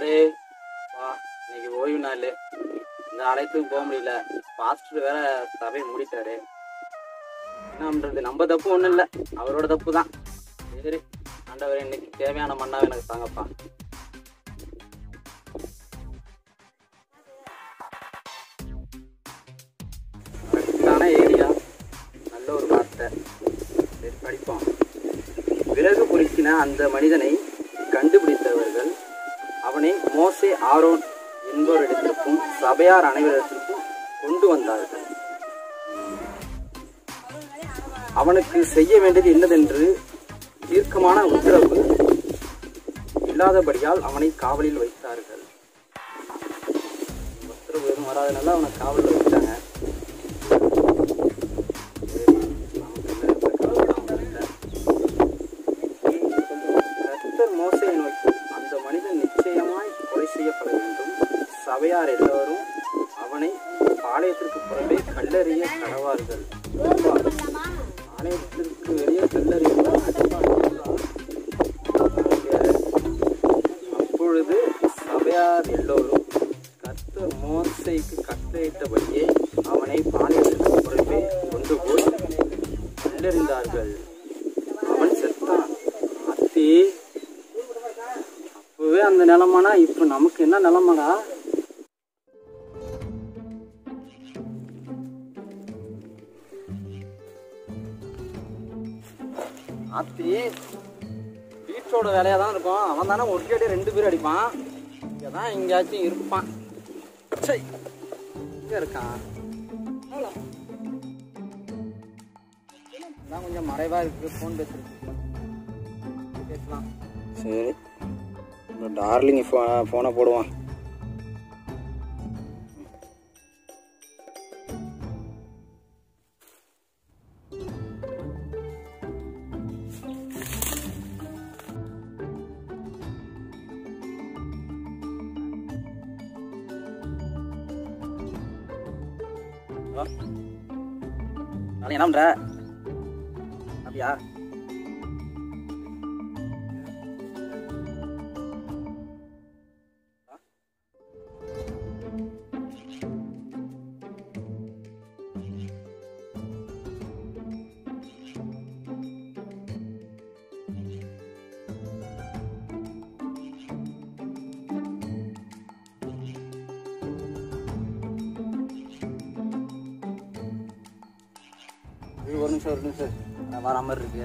Array வா இன்னைக்கு ஓய்வு நாள் இந்த ஆலயத்துக்கு போக முடியல பாஸ்டர் வேற சபையை மூடிட்டாரு என்ன பண்றது நம்ம தப்பு ஒன்றும் இல்லை அவரோட தப்பு தான் சரி ஆண்டவரே இன்னைக்கு தேவையான மண்ணாவை எனக்கு தாங்கப்பா கரெக்டான ஏரியா நல்ல ஒரு வார்த்தை சரி படிப்போம் விறகு பொறுக்கின அந்த மனிதனை கண்டுபிடித்தவர்கள் அவனை மோசே ஆரோன் என்பவரிடத்திற்கும் சபையார் அனைவரிடத்திற்கும் கொண்டு வந்தார்கள் அவனுக்கு செய்ய வேண்டியது என்னதென்று தீர்க்கமான உத்தரவு இல்லாதபடியால் அவனை காவலில் வைத்தார்கள் உத்தரவு எதுவும் வராதனால அவனை காவலில் வச்சாங்க சரி, நமக்கு இந்த இடத்துல கவலைலாம் ஒண்ணும் இல்லை. கர்த்தர் மோசையை நோக்கி அந்த மனிதன் நிச்சயமாய் கொலை செய்யப்பட வேண்டும் சபையார் எல்லோரும் அவனை பாளையத்திற்கு புறம்பே கல்லறிய கடவார்கள் ஆலயத்திற்கு வெளியே கல்லறிந்தா அப்பொழுது சபையார் எல்லோரும் கர்த்தர் மோசைக்கு கட்டளையிட்டபடியே அவனை பாளையத்திற்கு புறம்பே கொண்டு போய் கல்லறிந்தார்கள் அவன் செத்தான் அத்தி அப்பவே அந்த நிலமானா இப்ப நமக்கு என்ன நிலமாடா ஆத்தி பீட்ரோட வேலையா தான் இருக்கும் அவன் தானே ஒரு அடி ரெண்டு பேர் அடிப்பான் இங்கே தான் எங்கேயாச்சும் இருப்பான் சை எங்க இருக்கான் தான் கொஞ்சம் மறைவா இருக்கு ஃபோன் பேசுறது பேசலாம் சரி இந்த டார்லிங் ஃபோ ஃபோனை போடுவான் நாளைக்கு என்ன பண்ற அப்படியா இது ஒரு நிமிஷம் ஒரு நிமிஷம் நான் வர மாதிரி இருக்கு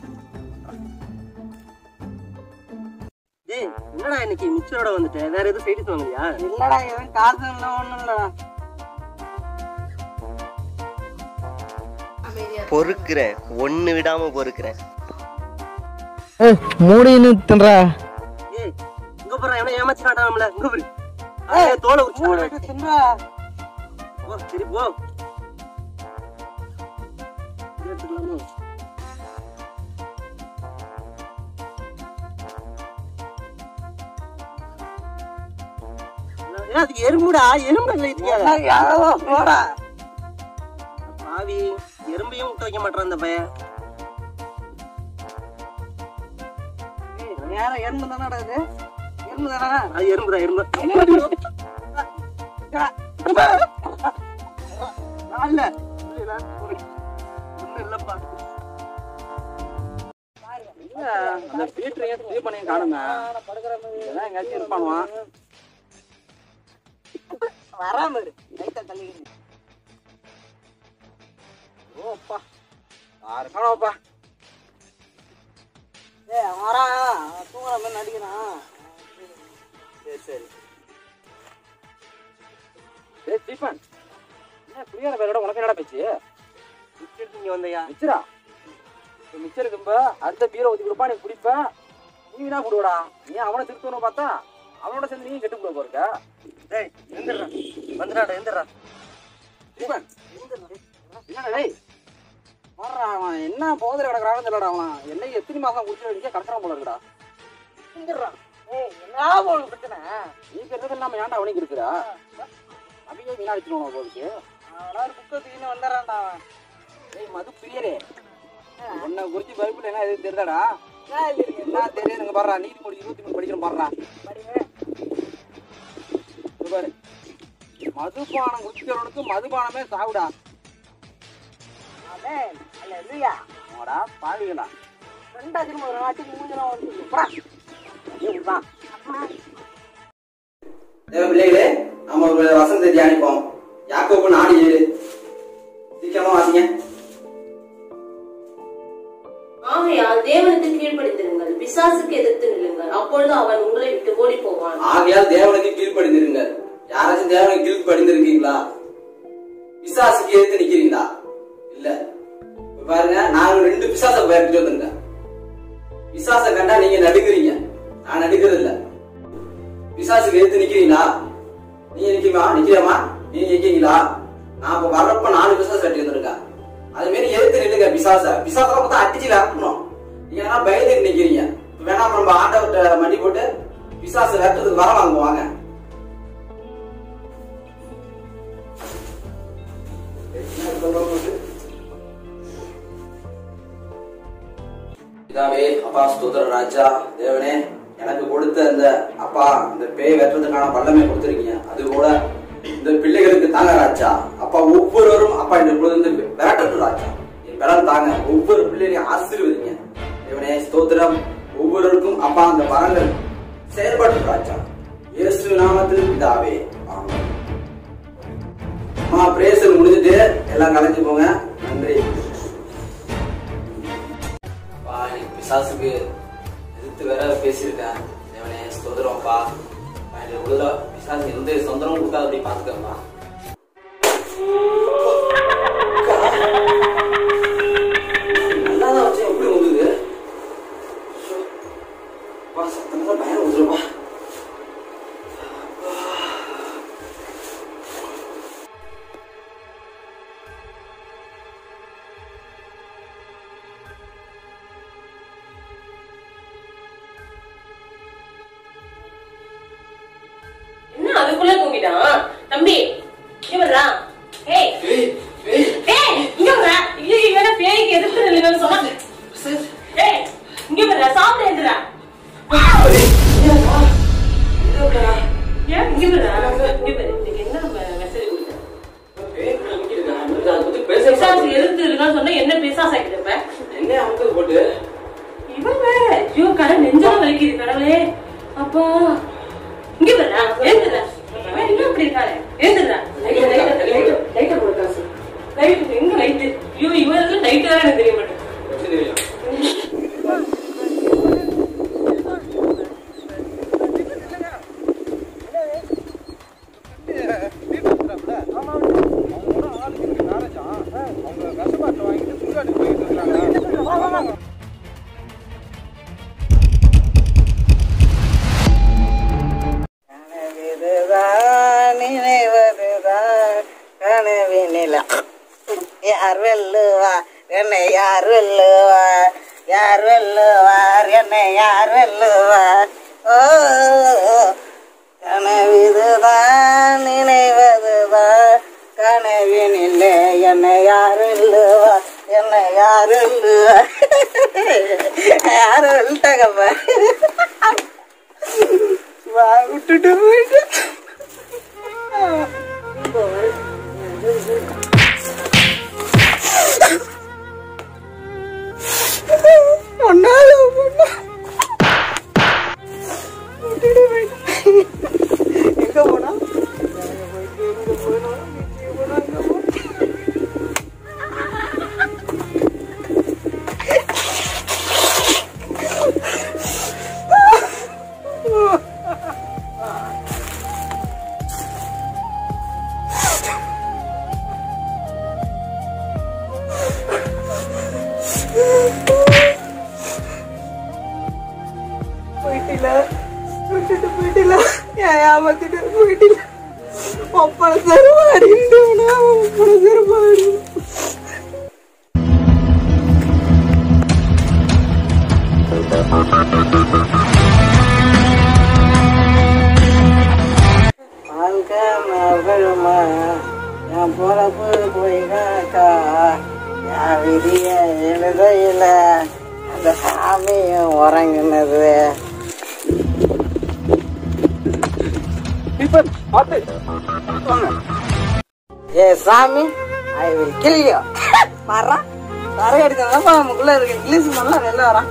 டேய் என்னடா இன்னைக்கு மிச்சரோட வந்துட்ட வேற எதுவும் சைடு வாங்கலையா இல்லடா எதுவும் காசு இல்லை ஒன்றும் இல்லடா பொறுக்கிறேன் ஒண்ணு விடாம பொறுக்கிறேன் மூடின்னு தின்றா ஏய் இங்க போற எவனை ஏமாச்சு காட்டாமல இங்க போய் ஏய் தோலை உரிச்சு தின்றா போ சரி போ இது எடுத்துக்கலாமா? ஏய், அது எறும்புடா எறும்பு போடா பாவி எறும்பையும் விட்டு வைக்க மாட்டான் அந்த பையன் நேரம் எறும்பு தானடா இது எறும்பு தானே அது எறும்புடா எறும்பு இல்ல ஒண்ணும் இல்லப்பா இல்ல, அந்த பீட்டர் ஏன் இது பண்ணி காணுங்க இதெல்லாம் எங்கேயாச்சும் இருப்பானுவான் வராம இரு லைட்டா தள்ளி ஓப்பா யாரு காணோப்பா ஏய் வரான் தூங்குற மாதிரி நடிக்கிறான் சரி சரி ஏய் ஸ்டீஃபன் என்ன குடியான பேரோட உனக்கு என்னடா பேச்சு மிச்சர் இங்க வந்தையா மிச்சரா இப்ப மிச்சர் இருக்கும்ப அடுத்த பீரை ஊற்றி கொடுப்பா நீ குடிப்ப நீ வீணா குடுவடா நீ அவனை திருத்தணும் பார்த்தா அவனோட சேர்ந்து நீ கெட்டு போட போறக்க டேய் எந்திரா வந்துடாடா எந்திரா ஸ்டீஃபன் என்னடா டேய் வர்றா அவன் என்ன போதில் கிடக்குறான்னு தெரியலடா அவன் என்னை எத்தனை மாசம் குடிச்சு வைக்க கடத்துறான் போல இருக்குடா செஞ்சிடறான் ஏய் என்ன போல் பிரச்சனை நீ இருக்கிறது இல்லாம ஏன்டா அவனுக்கு இருக்கிறா அப்படியே வீணா வச்சுக்கணும் போதுக்கு அவனா ஒரு புக்கை தூக்கின்னு வந்துடுறான்டா அவன் ஏய் மது பிரியரே உன்னை குறிச்சு பைபிள் என்ன எதுவும் தெரியுதாடா ஏன் இல்லை இருக்கு? என்ன தெரியுதுங்க பாடுறா நீதிமொழி இருபத்தி மூணு படிக்கிறோம் பாடுறா படிங்க இது பாரு மதுபானம் குடிக்கிறவனுக்கு மதுபானமே சாவுடா அடே அல்ல இல்லையா அவடா பாவிகளா ரெண்டா திரும்ப ஒரு வாட்டி மூஞ்சலாம் வந்து போடா இதுதான் தேவ பிள்ளைகளே நம்ம ஒரு வசனத்தை தியானிப்போம் யாக்கோப்பு நாடு ஏழு சீக்கிரமா வாசிங்க ஆகையால் தேவனுக்கு கீழ்ப்படிந்திருங்கள் பிசாசுக்கு எதிர்த்து நில்லுங்கள் அப்பொழுது அவன் உங்களை விட்டு ஓடி போவான் ஆகையால் தேவனுக்கு கீழ்ப்படிந்திருங்க யாராச்சும் தேவனுக்கு கீழ்ப்படிந்திருக்கீங்களா பிசாசுக்கு எதிர்த்து நிக்கிறீங்களா இல்ல இப்ப பாருங்க நான் ரெண்டு பிசாசை விரட்டிட்டு வந்திருக்கேன் பிசாசை கண்டா நீங்க நடுக்குறீங்க நான் நடுக்கிறது இல்ல பிசாசுக்கு எதிர்த்து நிக்கிறீங்களா நீங்க நிக்கிறமா நிக்கிறமா நீங்க நிக்கிறீங்களா நான் இப்ப வர்றப்ப நாலு பிசாசு வெட்டி வந்திருக்கேன் அது மாரி எதிர்த்து நில்லுங்க பிசாச பிசாசெல்லாம் பார்த்தா அடிச்சு விரட்டணும் நீங்க என்ன பயந்துட்டு நிக்கிறீங்க இப்ப வேணா நம்ம ஆண்டவர்கிட்ட மண்டி போட்டு பிசாசு விரட்டுறதுக்கு வர வாங்குவாங்க பிதாவே அப்பா ஸ்தோத்திர ராஜா தேவனே எனக்கு கொடுத்த இந்த அப்பா இந்த பேய் வெட்டுறதுக்கான வல்லமை கொடுத்துருக்கீங்க அது கூட இந்த பிள்ளைகளுக்கு தாங்க ராஜா அப்பா ஒவ்வொருவரும் அப்பா இந்த பொழுது வந்து விரட்டட்டும் ராஜா என் பலம் தாங்க ஒவ்வொரு பிள்ளைகளையும் ஆசீர்வதிங்க தேவனே ஸ்தோத்திரம் ஒவ்வொருவருக்கும் அப்பா அந்த வரங்கள் செயல்பட்டு ராஜா இயேசு நாமத்தில் பிதாவே ஆமென் அம்மா பிரேசல் முடிஞ்சிட்டு எல்லாம் கலைஞ்சு போங்க நன்றி அப்பா எனக்கு பிசாசுக்கு எதிர்த்து வேற பேசியிருக்கேன் தேவனே ஸ்தோத்திரம்ப்பா எனக்கு உள்ள பிசாசு எந்த சொந்தமும் கொடுக்காத அப்படி பார்த்துக்கம்மா நல்லா தான் வச்சேன் எப்படி வந்தது வா சத்தம் தான் பயம் வந்துருப்பா என்ன அதுக்குள்ள தூங்கிட்டான் தம்பி இங்க வர்றா ஏய் ஏய் ஏய் ஏய் இங்க வர்றா ஐயோ இவன பேய்க்கு எதிர்த்து நில்லுங்கன்னு சொன்னாங்க ஏய் இங்க வர்றா சாப்பிட எந்திரா ஏன் இங்க வர்றா இங்க வர்றா இன்னைக்கு என்ன மெசேஜ் கொடுத்த பிசாசு எதிர்த்து இருக்கான்னு சொன்னா என்ன பிசாசு ஆக்கிட்டப்ப என்ன அமுக்கு போட்டு இவன் வேற ஐயோ கடை நெஞ்செல்லாம் வலிக்குது கடவுளே அப்பா இங்க வர்றா எழுந்துடா இவன் இன்னும் அப்படி இருக்கானே எழுந்துடா லைட் லைட் லைட் லைட் போடு காசு லைட் எங்க லைட் ஐயோ இவருக்கு லைட் வேற எனக்கு தெரிய மாட்டேங்குது கனவிதுதான் நினைவதுதான் கனவினில யார் வெல்லுவார் என்னை யார் வெல்லுவார் யார் வெல்லுவார் என்னை யார் வெல்லுவார் ஓ கனவிதுதான் நினைவதுதான் கனவினிலே என்னை யார் வெல்லுவார் என்னை யார் வெல்லுவார் யார் வெல்லிட்டாங்கப்பா வா விட்டுட்டு போயிட்டு ஒன்னால ஒன்னா விட்டுட்டு போயிட்டு எங்க போனா எங்க போயிட்டு எங்க போனா எங்க போனா எங்க போனா போயிட்டில விட்டுட்டு போயிட்டில ஏமாத்திட்டு போயிட்டில ஒப்பன செருவாடிண்டா ஒப்பன செருவாடி வாழ்க்கை மகளுமா என் பொழப்பு போய் காக்கா என் விதிய எழுதையில அந்த சாமியும் உறங்கினது அப்பன் பார்த்து வாங்க ஏ சாமி ஐ வில் கில் யூ பாரா தரை அடிச்சா நமக்குள்ள இருக்க இங்கிலீஷ் நல்லா வெளில வரான்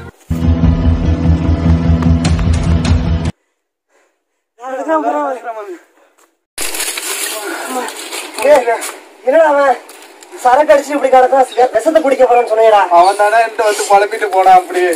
என்னடா அவன் சரக்கு அடிச்சு இப்படி கிடக்கான் விஷத்தை குடிக்க போறேன்னு சொன்னேடா அவன் தானே என்கிட்ட வந்து குழப்பிட்டு போனான் அப்படியே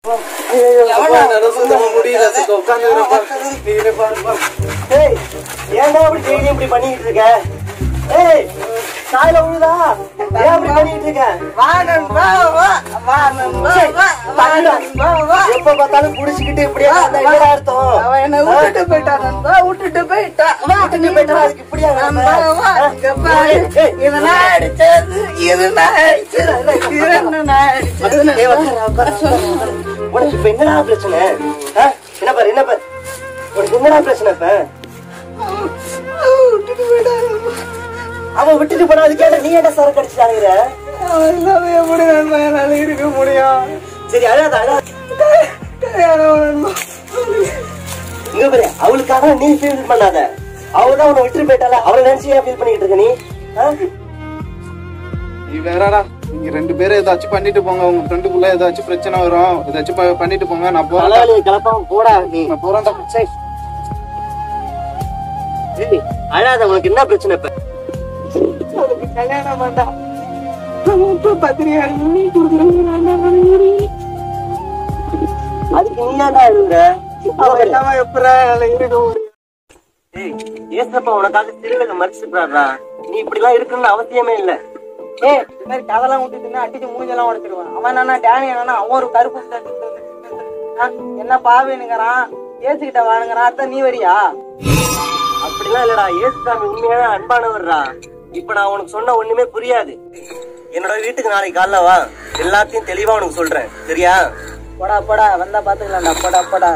ஏய் ஏன்டா அப்படி டெய்லி இப்படி பண்ணிட்டு இருக்க ஏய் சாயில விழுதா ஏன் அப்படி பண்ணிட்டு இருக்க வா நண்பா வா வா நண்பா வா வா நண்பா வா எப்ப பார்த்தாலும் குடிச்சுக்கிட்டு இப்படியே இருந்தா என்னடா அர்த்தம் அவன் என்ன விட்டுட்டு போயிட்டான் நண்பா விட்டுட்டு போயிட்டான் வா விட்டுட்டு போயிட்டா அதுக்கு இப்படியா நண்பா வா இங்க பாரு இது நான் அடிச்சது இது நான் அடிச்சது இது என்ன நான் அடிச்சது நண்பா. உனக்கு இப்ப என்னடா பிரச்சனை ஆ? என்ன பாரு என்ன பாரு உனக்கு என்னடா பிரச்சனை இப்ப விட்டுட்டு போயிட்டான் நண்பா. அவன் விட்டுட்டு போனா அது கேட்ட நீ என்ன சரக்கு அடிச்சுட்டாங்கிற அவன் இல்லாம எப்படி நண்பா என்னால இருக்க முடியும் சரி அழாத அழாத கல்யாணம் நண்பா. இங்க பாரு அவளுக்காக நீ ஃபீல் பண்ணாத அவ தான் உன்னை விட்டுட்டு போயிட்டால அவளை நினைச்சு ஏன் ஃபீல் பண்ணிட்டு இருக்க நீ ஆ? நீ வேறடா நீங்க ரெண்டு பேரும் ஏதாச்சும் பண்ணிட்டு போங்க உங்க ஃப்ரெண்டுக்குள்ள ஏதாச்சும் பிரச்சனை வரும் ஏதாச்சும் ப- பண்ணிட்டு போங்க நான் போறேன் தலைவலியை கிளப்பாம போடா நீ நான் போறேன்டா சரி. ஏய், அழாத உனக்கு என்ன பிரச்சனை இப்ப அவனுக்கு கல்யாணம் வேண்டாம் அவன் இப்ப பத்திரிகை அடிக்கடி கொடுக்குறாங்க அதுக்கு நீ ஏன்டா அழுகுற அவன் இல்லாம எப்படா என்னால இருக்க முடியும் ஏய், ஏசப்பா உனக்காக திருவிழா மறைச்சிடுறாரா நீ இப்படி எல்லாம் இருக்கணும்னு அவசியமே இல்ல ஏய் இந்த மாதிரி கதெல்லாம் விட்டுட்டுன்னா அடிச்சு மூஞ்செல்லாம் உடைச்சிருவான் அவன் என்னன்னா டேனி என்னன்னா அவன் ஒரு கருப்பு சட்டை ஆ, என்ன பாவினுங்கிறான் ஏசுகிட்ட வாணுங்கிறான் அடுத்த நீ வரியா அப்படிலாம் இல்லடா ஏசுசாமி உண்மையான அன்பானவர்ரா இப்ப நான் உனக்கு சொன்ன ஒண்ணுமே புரியாது என்னோட வீட்டுக்கு நாளைக்கு காலைல வா எல்லாத்தையும் தெளிவா உனக்கு சொல்றேன் சரியா போடா போடா வந்தா பாத்துக்கலாம்டா போடா போடா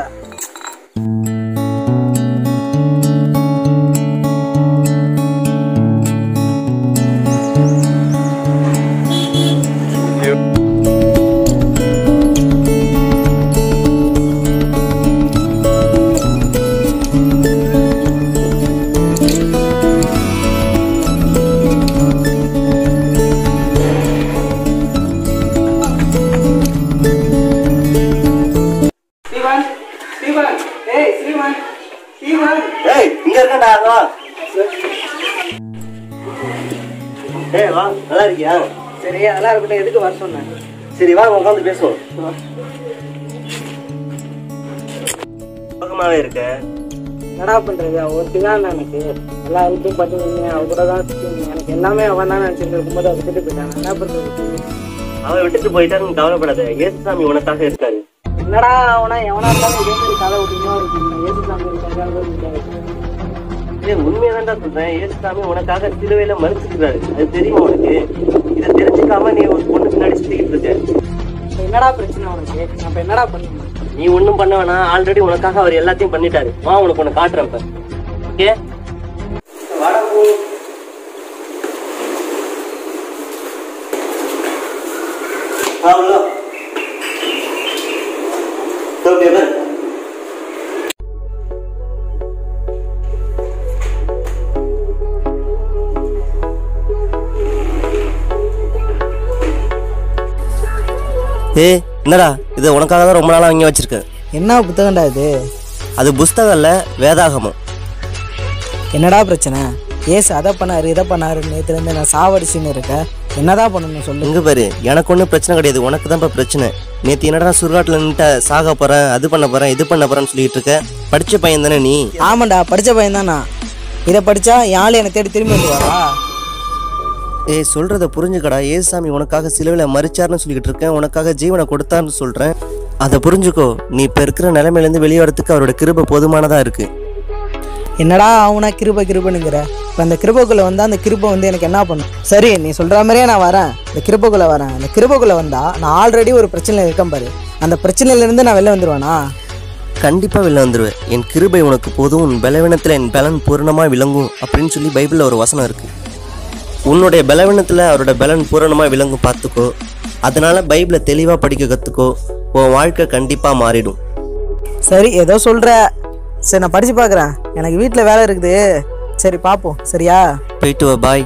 ஸ்ரீவான் ஸ்ரீவான் ஏய் ஸ்ரீவான் ஸ்ரீவான் ஏய் இங்க இருக்கேன்டா வா ஏய் வா நல்லா இருக்கியா சரி அதெல்லாம் இருக்கட்டும் எதுக்கு வர சொன்னேன் சரி வா உட்காந்து பேசுவோம் பக்கமாவே இருக்க என்னடா பண்றது அவ ஒருத்தி தான் எனக்கு எல்லா இதுக்கும் பண்ணுவீங்க அவ கூட தான் சுத்துவீங்க எனக்கு எல்லாமே அவன் தான் நினைச்சிட்டு இருக்கும்போது அவ விட்டுட்டு போயிட்டான் என்ன பண்றது அவன் விட்டுட்டு போயிட்டாருன்னு கவலைப்படாத ஏசுசாமி உனக்காக இருக்காரு என்னடா அவனா எவனா இருந்தாலும் இதே மாதிரி கதை விட்டீங்கன்னா இருக்கு ஏசு சாமி இருக்காங்க ஏய் உண்மையாதான்டா சொல்றேன் ஏசுசாமி உனக்காக சிலுவையில மறுத்துக்கிறாரு அது தெரியுமா உனக்கு இதை தெரிஞ்சுக்காம நீ ஒரு பொண்ணு பின்னாடி சுத்திக்கிட்டு இருக்க என்னடா பிரச்சனை உனக்கு நான் இப்ப என்னடா பண்ணுவேன் நீ ஒண்ணும் பண்ண வேணாம் ஆல்ரெடி உனக்காக அவர் எல்லாத்தையும் பண்ணிட்டாரு வா உனக்கு ஒண்ணு காட்டுறேன் இப்ப ஓகே ஏய் என்னடா இது உனக்காக தான் ரொம்ப நாளா வாங்கி வச்சிருக்கேன் என்ன புத்தகம்டா இது அது புஸ்தகம் இல்ல வேதாகமம் என்னடா பிரச்சனை ஏசு அதை பண்ணாரு இதை பண்ணாரு நேத்துல இருந்து நான் சாவடிச்சுன்னு இருக்கேன் என்னதான் பண்ணணும் சொல்லு இங்க பாரு எனக்கு ஒன்றும் பிரச்சனை கிடையாது உனக்கு தான் பிரச்சனை நேற்று என்னடா சுடுகாட்டில் நின்ட்ட சாக போறேன் அது பண்ண போறேன் இது பண்ண போறேன்னு சொல்லிட்டு இருக்க படிச்ச பையன் தானே நீ ஆமாண்டா படிச்ச பையன் தான் நான் இதை படிச்சா என் ஆளு என்னை தேடி திரும்பி வந்துருவாரா ஏய் சொல்றத புரிஞ்சுக்கடா ஏசாமி உனக்காக சிலுவையில் மறிச்சார்னு சொல்லிக்கிட்டு இருக்கேன் உனக்காக ஜீவனை கொடுத்தாருன்னு சொல்றேன் அதை புரிஞ்சுக்கோ நீ இப்ப இருக்கிற நிலைமையிலேருந்து வெளியே வரதுக்கு அவரோட கிருபை போதுமானதா இருக்கு என்னடா அவனா கிருப கிருபனுங்கிற இப்போ அந்த கிருபக்குள்ள வந்தா அந்த கிருபை வந்து எனக்கு என்ன பண்ணும் சரி நீ சொல்ற மாதிரியே நான் வரேன் இந்த கிருபக்குள்ள வரேன் அந்த கிருபக்குள்ள வந்தா நான் ஆல்ரெடி ஒரு பிரச்சனையில் இருக்கேன் பாரு அந்த பிரச்சனையில இருந்து நான் வெளில வந்துருவேனா கண்டிப்பா வெளில வந்துருவேன் என் கிருபை உனக்கு போதும் உன் பலவீனத்துல என் பலன் பூரணமா விளங்கும் அப்படின்னு சொல்லி பைபிள்ல ஒரு வசனம் இருக்கு உன்னுடைய பலவீனத்துல அவரோட பலன் பூரணமா விளங்கும் பார்த்துக்கோ அதனால பைபிளை தெளிவா படிக்க கத்துக்கோ உன் வாழ்க்கை கண்டிப்பா மாறிடும் சரி ஏதோ சொல்ற சரி நான் படிச்சு பார்க்குறேன் எனக்கு வீட்டில் வேலை இருக்குது சரி பார்ப்போம் சரியா போயிட்டு வா பாய்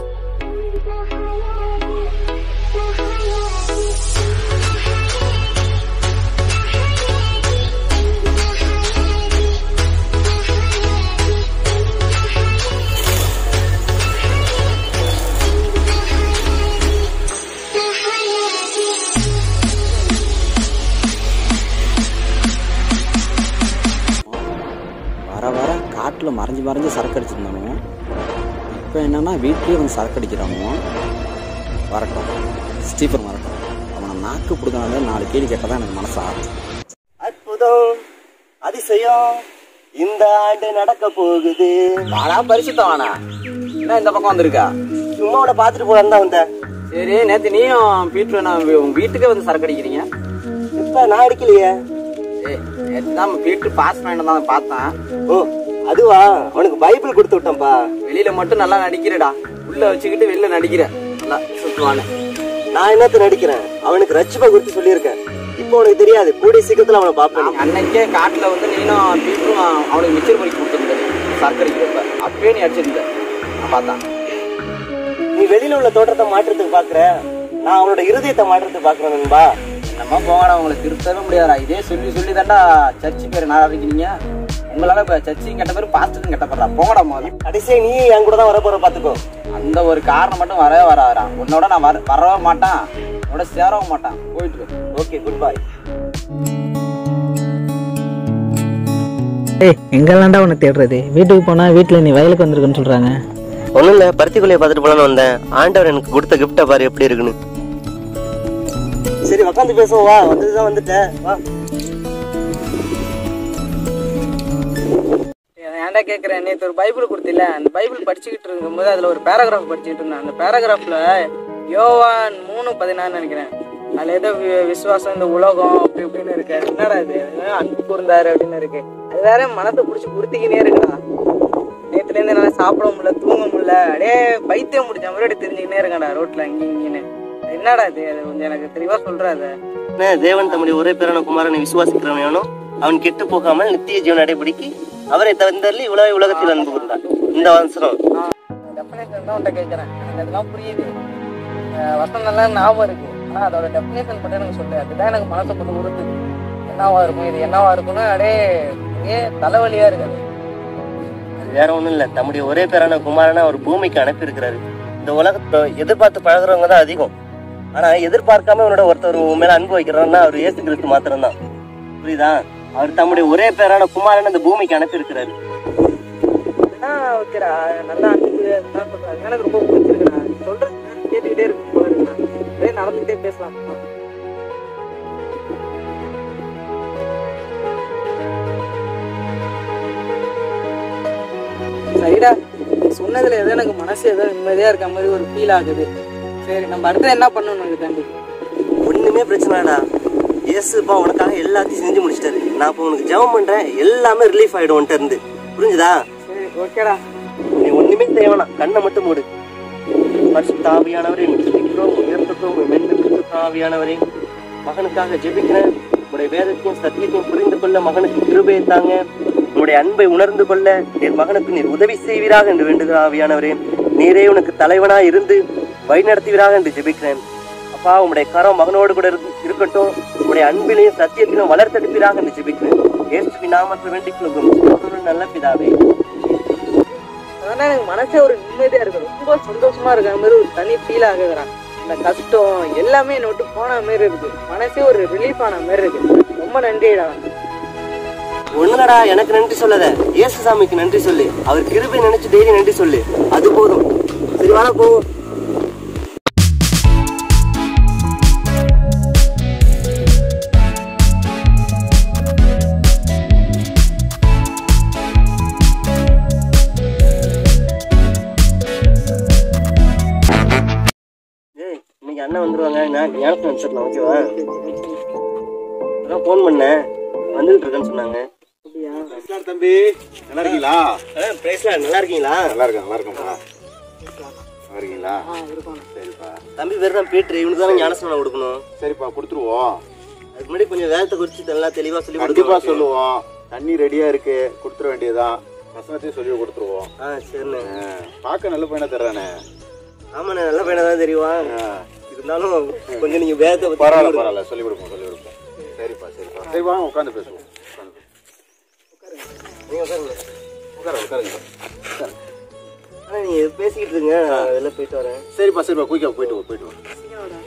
வர வர காட்டில் மறைஞ்சு மறைஞ்சு சரக்கு அடிச்சிருந்தானுங்க இப்போ என்னன்னா வீட்லேயே வந்து சரக்கு அடிக்கிறானுங்க வரட்டும் ஸ்டீஃபன் வரட்டும் அவனை நாக்கு பிடிக்கனால நாலு கேள்வி கேட்டால் தான் எனக்கு மனசு ஆறுது அற்புதம் அதிசயம் இந்த ஆண்டு நடக்க போகுது வாடா பரிசுத்தவானா என்ன இந்த பக்கம் வந்திருக்கா சும்மா உன்னை பார்த்துட்டு போகலாம் தான் வந்தேன் சரி நேத்து நீயும் பீட்ரு நான் வி- உங்க வீட்டுக்கே வந்து சரக்கு அடிக்கிறீங்க இப்ப நான் அடிக்கலையே ஏய் நேத்து தான் பீட்ரு பாஸ் பண்ணிட்டு தான் பார்த்தேன் ஓ அதுவா அவனுக்கு பைபிள் கொடுத்து விட்டேன்ப்பா வெளியில மட்டும் நல்லா நடிக்கிறடா உள்ள வச்சுக்கிட்டு வெளியில நடிக்கிற நல்லா சுத்துவானு நான் என்னத்த நடிக்கிறேன் அவனுக்கு ரட்சிப்பை குறித்து சொல்லியிருக்கேன் இப்போ உனக்கு தெரியாது கூடிய சீக்கிரத்துல அவனை பார்ப்பேன் அன்னைக்கே காட்டுல வந்து நீனும் பீட்ரும் அவனுக்கு மிச்சர் பண்ணி கொடுத்துருந்தது சரக்கு அடிக்கிறப்ப அப்பயே நீ அடிச்சிருந்த நான் பார்த்தேன் நீ வெளியில உள்ள தோற்றத்தை மாற்றத்துக்கு பாக்குற நான் அவனோட இருதயத்தை மாற்றத்துக்கு பாக்குறேன் நண்பா நம்ம போங்கடா உங்களை திருத்தவே முடியாதா இதே சொல்லி சொல்லி தாண்டா சர்ச்சு பேர் நான் இருக்கீங்க உங்களால இப்ப சர்ச்சையும் கெட்ட பேர் பாஸ்டரும் கெட்ட பேர்டா போங்கடா முதல்ல கடைசியா நீ என் கூட தான் வர போற பாத்துக்கோ அந்த ஒரு காரணம் மட்டும் வரவே வராதா உன்னோட நான் வர வரவே மாட்டான் உன்னோட சேரவும் மாட்டான் போயிட்டு இரு. ஓகே குட் பை ஏய் எங்கெல்லாம்டா உன்னை தேடுறது வீட்டுக்கு போனால் வீட்டில் நீ வயலுக்கு வந்திருக்குன்னு சொல்கிறாங்க ஒன்றும் இல்லை பருத்திக்குள்ளைய பார்த்துட்டு போலான்னு வந்தேன் ஆண்டவர் எனக்கு கொடுத்த கிஃப்டை பாரு எப்படி இருக்குன்னு சரி உக்காந்து பேசுவோம் வா வந்ததுதான் வந்துட்டேன் வா ஏன்டா கேட்குறேன் நேற்று ஒரு பைபிள் கொடுத்தில அந்த பைபிள் படிச்சுக்கிட்டு இருக்கும்போது அதில் ஒரு பேராகிராஃப் படிச்சுக்கிட்டு இருந்தேன் அந்த பேராகிராஃபில் யோவான் மூணு பதினாறு நினைக்கிறேன் அதில் ஏதோ வி- விசுவாசம் இந்த உலகம் அப்படி இப்படின்னு இருக்கு அது என்னடா இது அது அன்பு கூர்ந்தாரு அப்படின்னு இருக்கு அது வேற மனத்தை பிடிச்சி குடுத்திக்கினே இருக்குடா நேற்றுலேருந்து என்னால் சாப்பிட முடியல தூங்க முடியல அப்படியே பைத்தியம் முடிச்ச மாதிரி அப்படியே தெரிஞ்சுக்கினே இருக்கேன்டா ரோட்டில் இங்கே இங்கேன்னு அது என்னடா இது அது கொஞ்சம் எனக்கு தெளிவாக சொல்கிறாது என்ன, தேவன் தம்முடைய ஒரே பேரான குமாரனை விசுவாசிக்கிறவனோ அவன் கெட்டு போகாமல் நித்திய ஜீவன் அடைபிடிக்கு அவரை தந்தரலி உலக உலகத்தில் அன்பு கூர்ந்தார் இந்த அவசரம் டெஃபினேஷன் தான் உன்ட்ட கேட்குறேன் எனக்கு அதெல்லாம் புரியுது அஹ் வசனம் எல்லாம் ஞாபகம் இருக்கு ஆனால் அதோட டெஃபினேஷன் மட்டும் எனக்கு சொல்லு அதுதான் எனக்கு மனசை கொஞ்சம் உறுத்துது என்னவா இருக்கும் இது என்னவா இருக்கும்னு அப்படியே அப்படியே தலைவலியா இருக்குது அது வேற ஒண்ணும் இல்ல தம்முடைய ஒரே பேரான குமாரனை அவர் பூமிக்கு அனுப்பியிருக்கிறாரு இந்த உலகத்தை எதிர்பார்த்து பழகுறவங்க தான் அதிகம் ஆனா எதிர்பார்க்காம இவனோட ஒருத்தர் உன் மேல அன்பு வைக்கிறாருன்னா அவர் இயேசு கிறிஸ்து மாத்திரம்தான் புரியுதா அவர் தம்முடைய ஒரே பேரான குமாரனை இந்த பூமிக்கு அனுப்பியிருக்கிறாரு அதுதான் ஓகேடா நல்லா அன்பு அதுதான் சொல்றேன் அது எனக்கு ரொம்ப பிடிச்சிருக்குடா நீ சொல்றது கேட்டுக்கிட்டே இருக்கு போல இருக்குடா அப்படியே நடந்துக்கிட்டே பேசலாம் சரிடா நீ சொன்னதுல ஏதோ எனக்கு மனசு ஏதோ நிம்மதியா இருக்க மாதிரி ஒரு ஃபீல் ஆகுது சரி நம்ம அடுத்து என்ன பண்ணணும் இதுக்காண்டி ஒண்ணுமே பிரச்சனைடா இயேசுப்பா உனக்காக எல்லாத்தையும் செஞ்சு முடிச்சிட்டாரு நான் இப்போ உனக்கு ஜெபம் பண்றேன் எல்லாமே ரிலீஃப் ஆயிடும் உன்கிட்ட இருந்து புரிஞ்சுதா சரி ஓகேடா நீ ஒண்ணுமே தேவையான கண்ணை மட்டும் மூடு பரிசுத்த ஆவியானவரே துதிக்கிறோம் உயர்த்துக்கிறோம் மென்று ஆவியானவரே மகனுக்காக ஜெபிக்கிறேன் உங்களுடைய வேதத்தையும் சத்தியத்தையும் புரிந்து கொள்ள மகனுக்கு கிருபையை தாங்க உங்களுடைய அன்பை உணர்ந்து கொள்ள என் மகனுக்கு நீர் உதவி செய்வீராக என்று வேண்டுகிற ஆவியானவரே நீரே உனக்கு தலைவனா இருந்து வழிநடத்துவீராக என்று ஜெபிக்கிறேன் அப்பா உங்களுடைய கரம் மகனோடு கூட இருக்கு- இருக்கட்டும் உங்களுடைய அன்பிலையும் சத்தியத்திலும் வளர்த்தெடுப்பீராக என்று ஜெபிக்கிறேன் ஏசுவி நாமத்தில் வேண்டிக் கொள்ளும் நல்ல பிதாவே அதனால எனக்கு மனசே ஒரு நிம்மதியா இருக்கு ரொம்ப சந்தோஷமா இருக்கிற மாதிரி ஒரு தனி ஃபீல் ஆகுதுடா இந்த கஷ்டம் எல்லாமே என்னை விட்டு போன மாதிரி இருக்கு மனசே ஒரு ரிலீஃப் ஆன மாதிரி இருக்கு ரொம்ப நன்றிடா ஒண்ணுலடா எனக்கு நன்றி சொல்லாத இயேசு சாமிக்கு நன்றி சொல்லு அவர் கிருபை நினைச்சு டெய்லி நன்றி சொல்லு அது போதும் சரி வாடா போவோம் ஏய் இன்னைக்கு அண்ணன் வந்துருவாங்க நான் ஞானத்தை நினச்சிடலாம் ஓகேவா அதான் ஃபோன் பண்ணேன் வந்துட்டு இருக்கேன்னு சொன்னாங்க பேசலாம் தம்பி நல்லா இருக்கீங்களா பிரைஸ்லாம் நல்லா இருக்கீங்களா நல்லா இருக்கேன் நல்லா இருக்கேன்ப்பா நல்லா இருக்கீங்களா சரிப்பா தம்பி பேர் தான் பீட்ரு இவனுக்கு தானே ஞானஸ்நானம் கொடுக்கணும் சரிப்பா கொடுத்துருவோம் அதுக்கு முன்னாடி கொஞ்சம் வேதத்தை குறித்து நல்லா தெளிவாக சொல்லி கண்டிப்பா கொடுக்கணும் சொல்லுவோம் தண்ணி ரெடியா இருக்கு கொடுத்துட வேண்டியதுதான் வசனத்தையும் சொல்லி கொடுத்துருவோம் ஆ சரிண்ணே ஆ, பார்க்க நல்ல பையனா தர்றானே ஆமாண்ணே நல்ல பையனா தான் தெரியுமா இருந்தாலும் கொஞ்சம் நீங்க வேகத்தை பத்தி பரவாயில்ல சொல்லுங்க. பரவாயில்ல சொல்லி கொடுப்போம் சொல்லி கொடுப்போம் சரிப்பா சரிப்பா சரி வாங்க உட்காந்து பேசுவோம் உட்காந்து நீங்க உட்காருங்க. உட்கார உட்காருங்க உட்காருங்க. அண்ணா, நீங்க பேசிக்கிட்டு இருங்க நான் வெளில போயிட்டு வரேன் சரிப்பா சரிப்பா குயிக்கா போயிட்டு வா போயிட்டு வா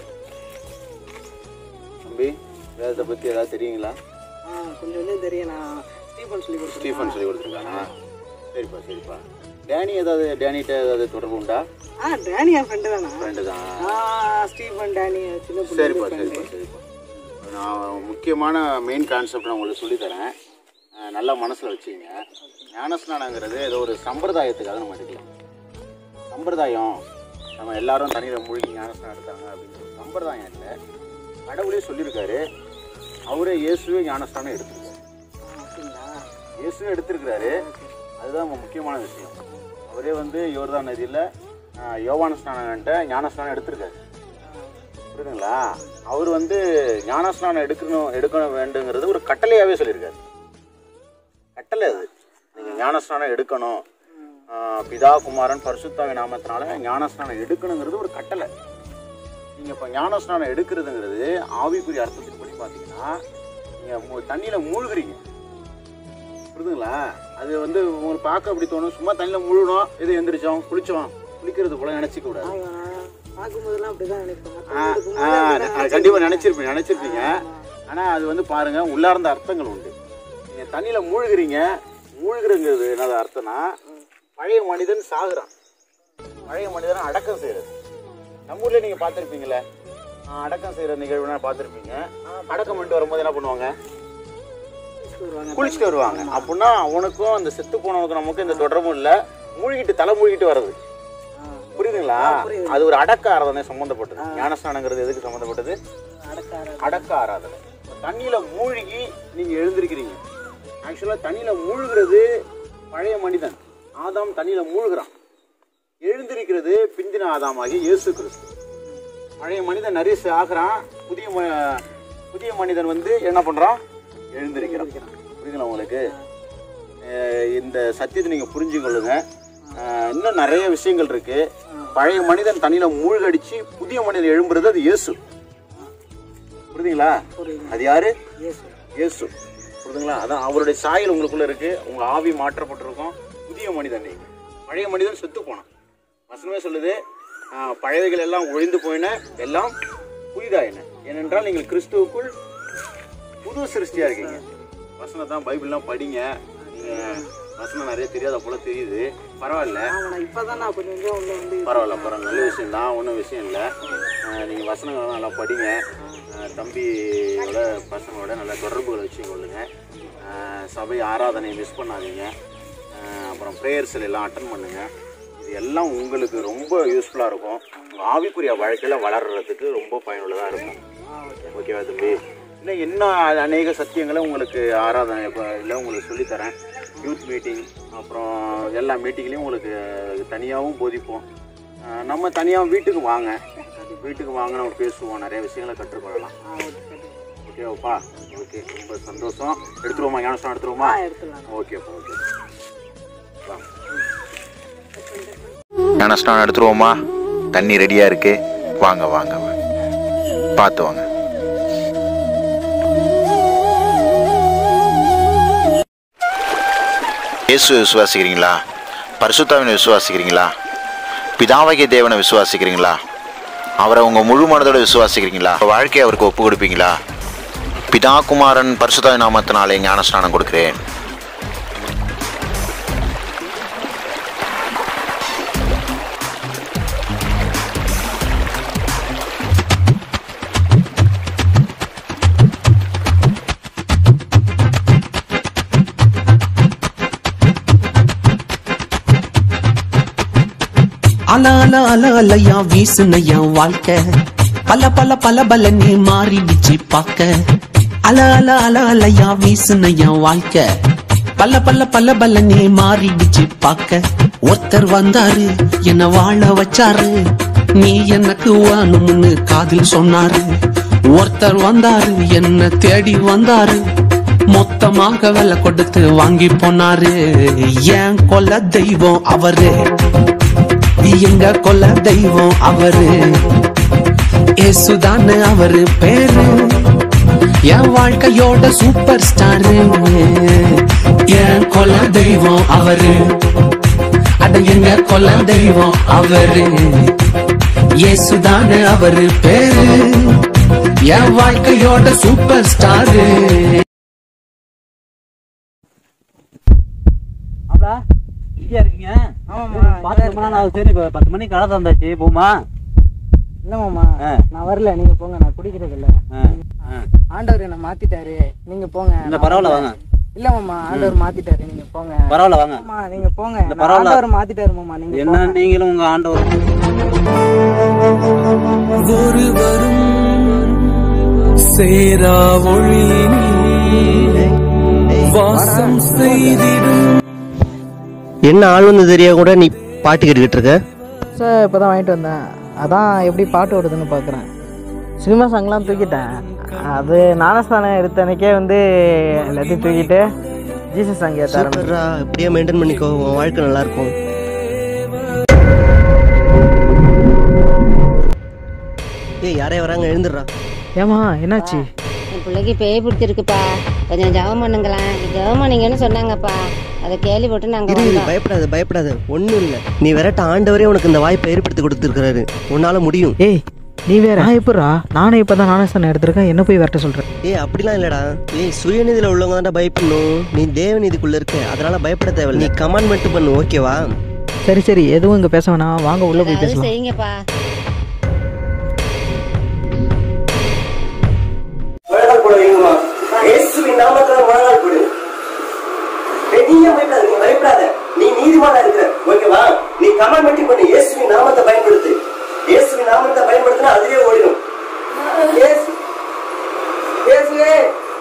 தம்பி வேதத்தை பத்தி ஏதாவது தெரியுங்களா கொஞ்சம் கொஞ்சம் தெரியும் நான் ஸ்டீஃபன் சொல்லி கொடுத்துருக்கேன் ஸ்டீஃபன் சொல்லி கொடுத்துருக்கானா சரிப்பா சரிப்பா டேனி ஏதாவது டேனிட்ட ஏதாவது தொடர்பு உண்டா ஆ டேனி என் ஃப்ரெண்டு தானே ஃப்ரெண்டு தான் ஆ ஸ்டீஃபன் டேனி சின்ன பிள்ளை சரிப்பா சரிப்பா சரிப்பா நான் முக்கியமான மெயின் கான்செப்ட் நான் உங்களுக்கு சொல்லித்தரேன் அஹ் நல்லா மனசில் வச்சுங்க ஞானஸ்நானங்கிறது ஏதோ ஒரு சம்பிரதாயத்துக்காக நம்ம எடுக்கலாம் சம்பிரதாயம் நம்ம எல்லாரும் தண்ணியில் மூழ்கி ஞானஸ்நானம் எடுத்தாங்க அப்படின்னு ஒரு சம்பிரதாயம் இல்லை கடவுளே சொல்லியிருக்காரு அவரே இயேசுவே ஞானஸ்நானம் எடுத்திருக்காரு இயேசுவே எடுத்திருக்கிறாரு அதுதான் நம்ம முக்கியமான விஷயம் அவரே வந்து யோர்தான் நதியில் யோவான ஸ்நானம்ட்ட ஞானஸ்நானம் எடுத்திருக்காரு புரியுதுங்களா அவர் வந்து ஞானஸ்நானம் எடுக்கணும் எடுக்கணும் வேண்டுங்கிறது ஒரு கட்டளையாகவே சொல்லியிருக்காரு கட்டளை அது நீங்கள் ஞானஸ்நானம் எடுக்கணும் ஆஹ் பிதா குமாரன் பரிசுத்தாவி நாமத்தினால ஞானஸ்நானம் எடுக்கணுங்கிறது ஒரு கட்டளை நீங்கள் இப்போ ஞானஸ்நானம் எடுக்கிறதுங்கிறது ஆவிக்குரிய அர்த்தத்துக்கு படி பார்த்தீங்கன்னா நீங்கள் தண்ணியில் மூழ்குறீங்க புரியுதுங்களா அது வந்து உங்களுக்கு பார்க்க அப்படி தோணும் சும்மா தண்ணியில் முழுகணும் இது எந்திரிச்சோம் குளிச்சோம் குளிக்கிறது போல நினச்சிக்க கூடாது பார்க்கும்போதெல்லாம் அப்படிதான் நினைப்பேன் ஆ, ஆ, அது கண்டிப்பா நினைச்சிருப்பீங்க நினைச்சிருப்பீங்க ஆனா அது வந்து பாருங்க உள்ளார்ந்த அர்த்தங்கள் உண்டு நீங்க தண்ணியில மூழ்குறீங்க மூழ்குறங்கிறது என்னது அர்த்தம்னா பழைய மனிதன் சாகுறான் பழைய மனிதனை அடக்கம் செய்யறது நம்ம ஊர்ல நீங்க பார்த்துருப்பீங்களே அடக்கம் செய்யற நிகழ்வுனா பார்த்துருப்பீங்க அடக்கம் பண்ணிட்டு வரும்போது என்ன பண்ணுவாங்க குளிச்சுட்டு வருவாங்க அப்படின்னா அவனுக்கும் அந்த செத்து போனவனுக்கும் நமக்கும் இந்த தொடர்பும் இல்லை மூழ்கிட்டு தலை மூழ்கிட்டு வர்றது புரியுதுங்களா அது ஒரு அடக்க ஆராதனை சம்பந்தப்பட்டது ஞானஸ்நானங்கிறது எதுக்கு சம்பந்தப்பட்டது அடக்க ஆராதனை தண்ணியில மூழ்கி நீங்க எழுந்திருக்கிறீங்க ஆக்சுவலா தண்ணியில மூழ்கிறது பழைய மனிதன் ஆதாம் தண்ணியில மூழ்கிறான் எழுந்திருக்கிறது பிந்தின ஆதாமாகி இயேசு கிறிஸ்து பழைய மனிதன் நரிசு ஆகிறான் புதிய ம- புதிய மனிதன் வந்து என்ன பண்றான் எழுந்திருக்கிறான் புரியுதுங்களா உங்களுக்கு அஹ் இந்த சத்தியத்தை நீங்க புரிஞ்சு கொள்ளுங்க அஹ் இன்னும் நிறைய விஷயங்கள் இருக்கு பழைய மனிதன் தண்ணியில மூழ்கடிச்சு புதிய மனிதன் எழும்புறது அது இயேசு புரியுதுங்களா அது யாரு இயேசு புரியுதுங்களா அதான் அவருடைய சாயல் உங்களுக்குள்ள இருக்கு உங்க ஆவி மாற்றப்பட்டிருக்கும் புதிய மனிதன் நீங்க பழைய மனிதன் செத்து போனான் வசனமே சொல்லுது அஹ் பழையவைகள் எல்லாம் ஒழிந்து போயின எல்லாம் புதிதாயின ஏனென்றால் நீங்கள் கிறிஸ்துவுக்குள் புது சிருஷ்டியா இருக்கீங்க வசனம் தான் பைபிள்லாம் படிங்க நீங்க வசனம் நிறைய தெரியாத போல தெரியுது பரவாயில்ல நான் இப்பதான் நான் கொஞ்சம் கொஞ்சம் உள்ள வந்து பரவாயில்ல பரவாயில்ல நல்ல விஷயம் தான் ஒன்றும் விஷயம் இல்லை நீங்கள் வசனங்கள்லாம் நல்லா படிங்க அஹ் தம்பியோட பசங்களோட நல்ல தொடர்புகளை வச்சுக்கொள்ளுங்க அஹ் சபை ஆராதனை மிஸ் பண்ணாதீங்க அஹ் அப்புறம் ப்ரேயர்ஸ் எல்லாம் அட்டன் பண்ணுங்க இது எல்லாம் உங்களுக்கு ரொம்ப யூஸ்ஃபுல்லாக இருக்கும் உங்கள் ஆவிக்குரிய வாழ்க்கையில் வளர்றதுக்கு ரொம்ப பயனுள்ளதாக இருக்கும் ஓகேவா தம்பி இன்னும் இன்னும் அநேக சத்தியங்களை உங்களுக்கு ஆராதனை இல்லை உங்களுக்கு சொல்லித்தரேன் யூத் மீட்டிங் அப்புறம் எல்லா மீட்டிங்லேயும் உங்களுக்கு தனியாகவும் போதிப்போம் அஹ் நம்ம தனியாக வீட்டுக்கு வாங்க வீட்டுக்கு வாங்க நம்ம பேசுவோம் நிறைய விஷயங்களை கற்றுக்கொள்ளலாம் ஓகேவாப்பா ஓகே ரொம்ப சந்தோஷம் எடுத்துருவோமா ஞானஸ்தானம் எடுத்துருவோமா ஓகேப்பா ஓகே வாங்க ஞானஸ்நானம் எடுத்துருவோமா தண்ணி ரெடியா இருக்கு வாங்க வாங்க வாங்க பார்த்து வாங்க இயேசு விசுவாசிக்கிறீங்களா பரிசுத்தாவினை விசுவாசிக்கிறீங்களா பிதாவாகிய தேவனை விசுவாசிக்கிறீங்களா அவரை உங்க முழு மனதோட விசுவாசிக்கிறீங்களா உங்க வாழ்க்கையை அவருக்கு ஒப்பு கொடுப்பீங்களா பிதா குமாரன் பரிசுத்தாவி நாமத்தினாலே ஞானஸ்நானம் கொடுக்கிறேன் அல அல அல அலையா வீசுனையா வாழ்க்கை பல பல பல பல நீ மாறிடுச்சு பாக்க அல அல அல அலையா வீசுனையா வாழ்க்கை பல பல பல பல நீ மாறிடுச்சு பாக்க ஒருத்தர் வந்தாரு என்ன வாழ வச்சாரு நீ எனக்கு வேணும்னு காதில் சொன்னாரு ஒருத்தர் வந்தாரு என்ன தேடி வந்தாரு மொத்தமாக விலை கொடுத்து வாங்கி போனாரு ஏன் கொல்ல தெய்வம் அவரு எங்க கொல்ல தெய்வம் அவரு ஏசுதான்னு அவரு பேரு என் வாழ்க்கையோட சூப்பர் ஸ்டாரு என் கொல்ல தெய்வம் அவரு அட எங்க கொல்ல தெய்வம் அவரு ஏசுதான்னு அவரு பேரு என் வாழ்க்கையோட சூப்பர் ஸ்டாரு ஆப்டா இங்கேயா இருக்கீங்க பார்த்து ரொம்ப நாள் ஆகுது சரி இப்போ பத்து மணிக்கு கடை தந்தாச்சு போமா இல்ல மாமா நான் வரல நீங்க போங்க நான் குடிக்கிறது இல்ல ஆண்டவர் என்ன மாத்திட்டாரு நீங்க போங்க இல்ல நான் பரவாயில்ல வரல. வாங்க இல்ல மாமா ஆண்டவர் மாத்திட்டாரு நீங்க போங்க பரவாயில்ல வாங்க மாமா நீங்க போங்க இல்ல, நான் பரவாயில்ல. ஆண்டவர் மாத்திட்டாரு மாமா நீங்க என்ன போங்க. நீங்களும் உங்க ஆண்டவர் ஒருவரும் சேரா வாசம் செய்திடும் என்ன ஆள் வந்து தெரியா கூட நீ பாட்டு கேட்டுக்கிட்டு இருக்க சார் இப்பதான் வாங்கிட்டு வந்தேன் அதான் எப்படி பாட்டு ஓடுதுன்னு பார்க்குறேன் சினிமா சாங்லாம் தூக்கிட்டேன் அது ஞானஸ்தானம் எடுத்த அன்னைக்கே வந்து எல்லாத்தையும் தூக்கிட்டு ஜீசஸ் சாங் ஏற்ற ஆரம்பிச்சேன் சூப்பர்ரா இப்படியே மெயின்டைன் பண்ணிக்கோ உன் வாழ்க்கை நல்லா இருக்கும் ஏய் யாரே வராங்க எழுந்துடுறா ஏமா என்னாச்சு என் பிள்ளைக்கு பேய் பிடிச்சிருக்குப்பா கொஞ்சம் ஜெபம் பண்ணுங்களேன் ஜெபம் பண்ணீங்கன்னு சொன்னாங்கப்பா அதை கேள்விப்பட்டு நாங்கள் இரு இரு, வந்தோம் பயப்படாத பயப்படாத ஒண்ணும் இல்ல நீ விரட்ட ஆண்டவரே உனக்கு இந்த வாய்ப்பை ஏற்படுத்தி கொடுத்துருக்காரு உன்னால முடியும் ஏய் நீ வேற நான் எப்படா நானே இப்பதான் ஞானஸ்தானம் எடுத்திருக்கேன் என்ன போய் விரட்ட சொல்றேன் ஏய் அப்படிலாம் இல்லடா ஏய் சுயநிதியில உள்ளவங்க தான்டா பயப்படணும் நீ தேவநீதிக்குள்ள இருக்க அதனால பயப்பட தேவையில்ல நீ கமாண்ட் மட்டும் பண்ணு ஓகேவா சரி சரி எதுவும் இங்க பேச வேணாம் வாங்க உள்ள போய் அது பேசலாம் செய்யுங்கப்பா முழங்கால் போட வைங்கம்மா இயேசுவின் நாமத்துல முழங்கால் போடு ஏய், நீ ஏன் பயப்படாத நீ பயப்படாத நீ நீதிமானா இருக்கிற ஓகேவா நீ கமாண்ட் மட்டும் பண்ணு இயேசுவின் நாமத்தை பயன்படுத்து இயேசுவின் நாமத்தை பயன்படுத்தினா அதுவே ஓடிடும் இயேசு இயேசுவே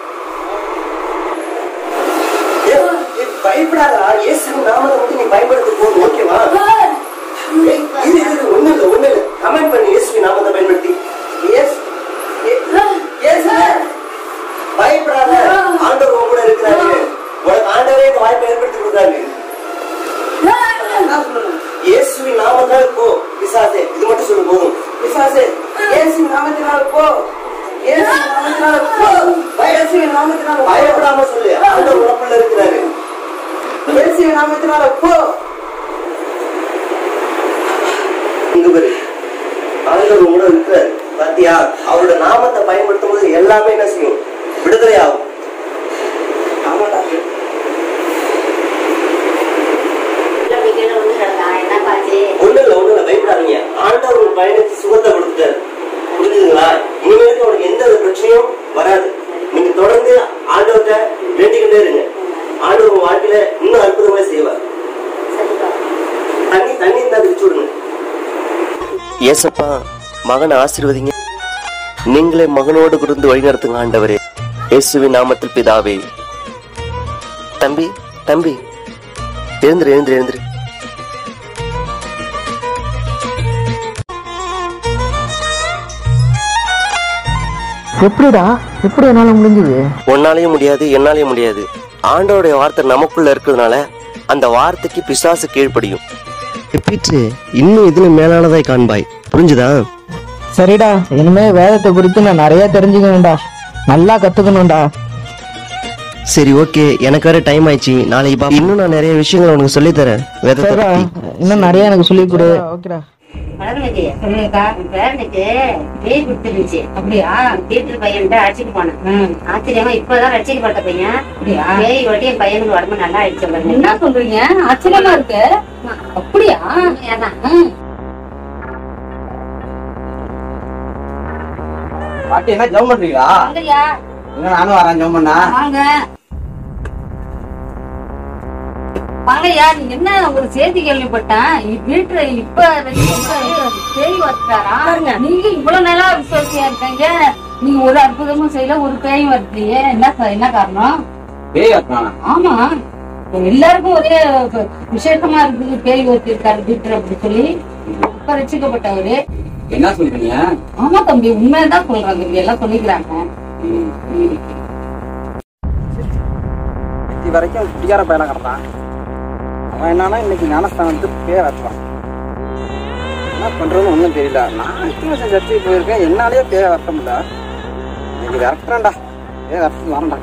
ஏய், ஏய், பயப்படாதடா இயேசுவின் நாமத்தை மட்டும் நீ பயன்படுத்த போதும் ஓகேவா ஏய், இரு இரு ஒண்ணு இல்ல ஒண்ணு இல்ல கமெண்ட் பண்ணு இயேசுவின் நாமத்தை பயன்படுத்தி இயேசு இயேசுவே பயப்படாத ஆண்டவர் உன் கூட இருக்கிறாரு உனக்கு ஆண்டவரே இந்த வாய்ப்பை ஏற்படுத்தி கொடுத்தாரு இயேசுவின் நாமத்தால் போ பிசாசே இது மட்டும் சொல்லு போதும் பிசாசே இயேசுவின் நாமத்தினால் போ இயேசுவின் நாமத்தினால் போ இயேசுவின் நாமத்தினால் பயப்படாம சொல்லு ஆண்டவர் உனக்குள்ள இருக்கிறாரு இயேசுவின் நாமத்தினால போ இங்க பாரு ஆண்டவர் உங்களோட இருக்கிறாரு பாத்தியா அவரோட நாமத்தை பயன்படுத்தும் போது எல்லாமே என்ன செய்யும் விடுதலை ஆகும் ஆமாடா ஒண்ணு இல்ல ஒண்ணு இல்ல பயப்படாதீங்க ஆண்டவர் உங்க பயணத்துக்கு சுகத்தை கொடுத்துட்டாரு புரிஞ்சுதுங்களா இனிமேலுக்கு உனக்கு எந்த ஒரு பிரச்சனையும் வராது நீங்க தொடர்ந்து ஆண்டவர்கிட்ட வேண்டிக்கிட்டே இருங்க ஆண்டவர் உங்க வாழ்க்கையில இன்னும் அற்புதமா செய்வார் தண்ணி தண்ணி இருந்தா குடிச்சு விடுங்க ஏசப்பா மகனை ஆசீர்வதிங்க நீங்களே மகனோடு குருந்து வழிநடத்துங்க ஆண்டவரே இயேசுவின் நாமத்தில் பிதாவே தம்பி தம்பி எழுந்துரு எழுந்துரு எழுந்துரு எப்படிடா எப்படி என்னால முடிஞ்சது உன்னாலையும் முடியாது என்னாலையும் முடியாது ஆண்டவருடைய வார்த்தை நமக்குள்ள இருக்கிறதுனால அந்த வார்த்தைக்கு பிசாசு கீழ்ப்படியும் பீட்ரு இன்னும் இதுல மேலானதாய் காண்பாய் புரிஞ்சுதா சரிடா இனிமே வேதத்தை குறித்து நான் நிறைய தெரிஞ்சுக்கணும்டா நல்லா கத்துக்கணும்டா சரி ஓகே எனக்கு வேற டைம் ஆயிடுச்சு நாளைக்கு பா இன்னும் நான் நிறைய விஷயங்கள் உனக்கு சொல்லி தரேன் வேதத்தை சரிடா பத்தி. இன்னும் நிறைய எனக்கு சொல்லி கொடு ஓகேடா வணக்கம்ஜி சொல்லுங்கக்கா என் பேரனுக்கு பேய் கொடுத்துருந்துச்சு அப்படியா வீட்டுல பையன்கிட்ட அடிச்சுட்டு போனேன் ஆச்சரியமா இப்பதான் ரசிக்கப்பட்ட பையன் பேய் ஓட்டி என் பையனுக்கு உடம்பு நல்லா ஆயிடுச்சு என்ன சொல்றீங்க ஆச்சரியமா இருக்கு அப்படியா பாட்டி என்ன ஜெபம் பண்றீங்களா என்ன நானும் வரேன் ஜெபம் பண்ணா வாங்க வாங்கய்யா நீங்க என்ன ஒரு செய்தி கேள்விப்பட்டேன் இ- வீட்டுல இப்ப இப்ப பேய் வச்சாரா நீங்க இவ்வளவு நாளா விசுவாசியா இருக்கீங்க நீங்க ஒரு அற்புதமும் செய்யல ஒரு பேயும் வரலையே என்ன ச- என்ன காரணம் பேய் வரணும் ஆமா எல்லாருக்கும் ஒரே ப- விசேஷமா இருக்குது பேய் ஒருத்தி இருக்காரு வீட்டுல அப்படி சொல்லி இப்ப ரசிக்கப்பட்டவரு என்ன சொல்றீங்க ஆமா தம்பி உண்மையதான் சொல்றாங்க இங்க எல்லாம் சொல்லிக்கிறாங்க ம். ம். இன்னைக்கு வரைக்கும் குடியார பையனா கிடந்தான் அவன் என்னன்னா இன்னைக்கு ஞானஸ்தானத்துக்கு பேர் வைப்பான் என்ன பண்றதுன்னு ஒன்றும் தெரியல நான் எத்தனை வருஷம் சர்ச்சைக்கு போயிருக்கேன் என்னாலேயே பேர் வரட்ட முடியல இன்னைக்கு விரட்டுறேன்டா பேர் வரட்டு வரேன்டா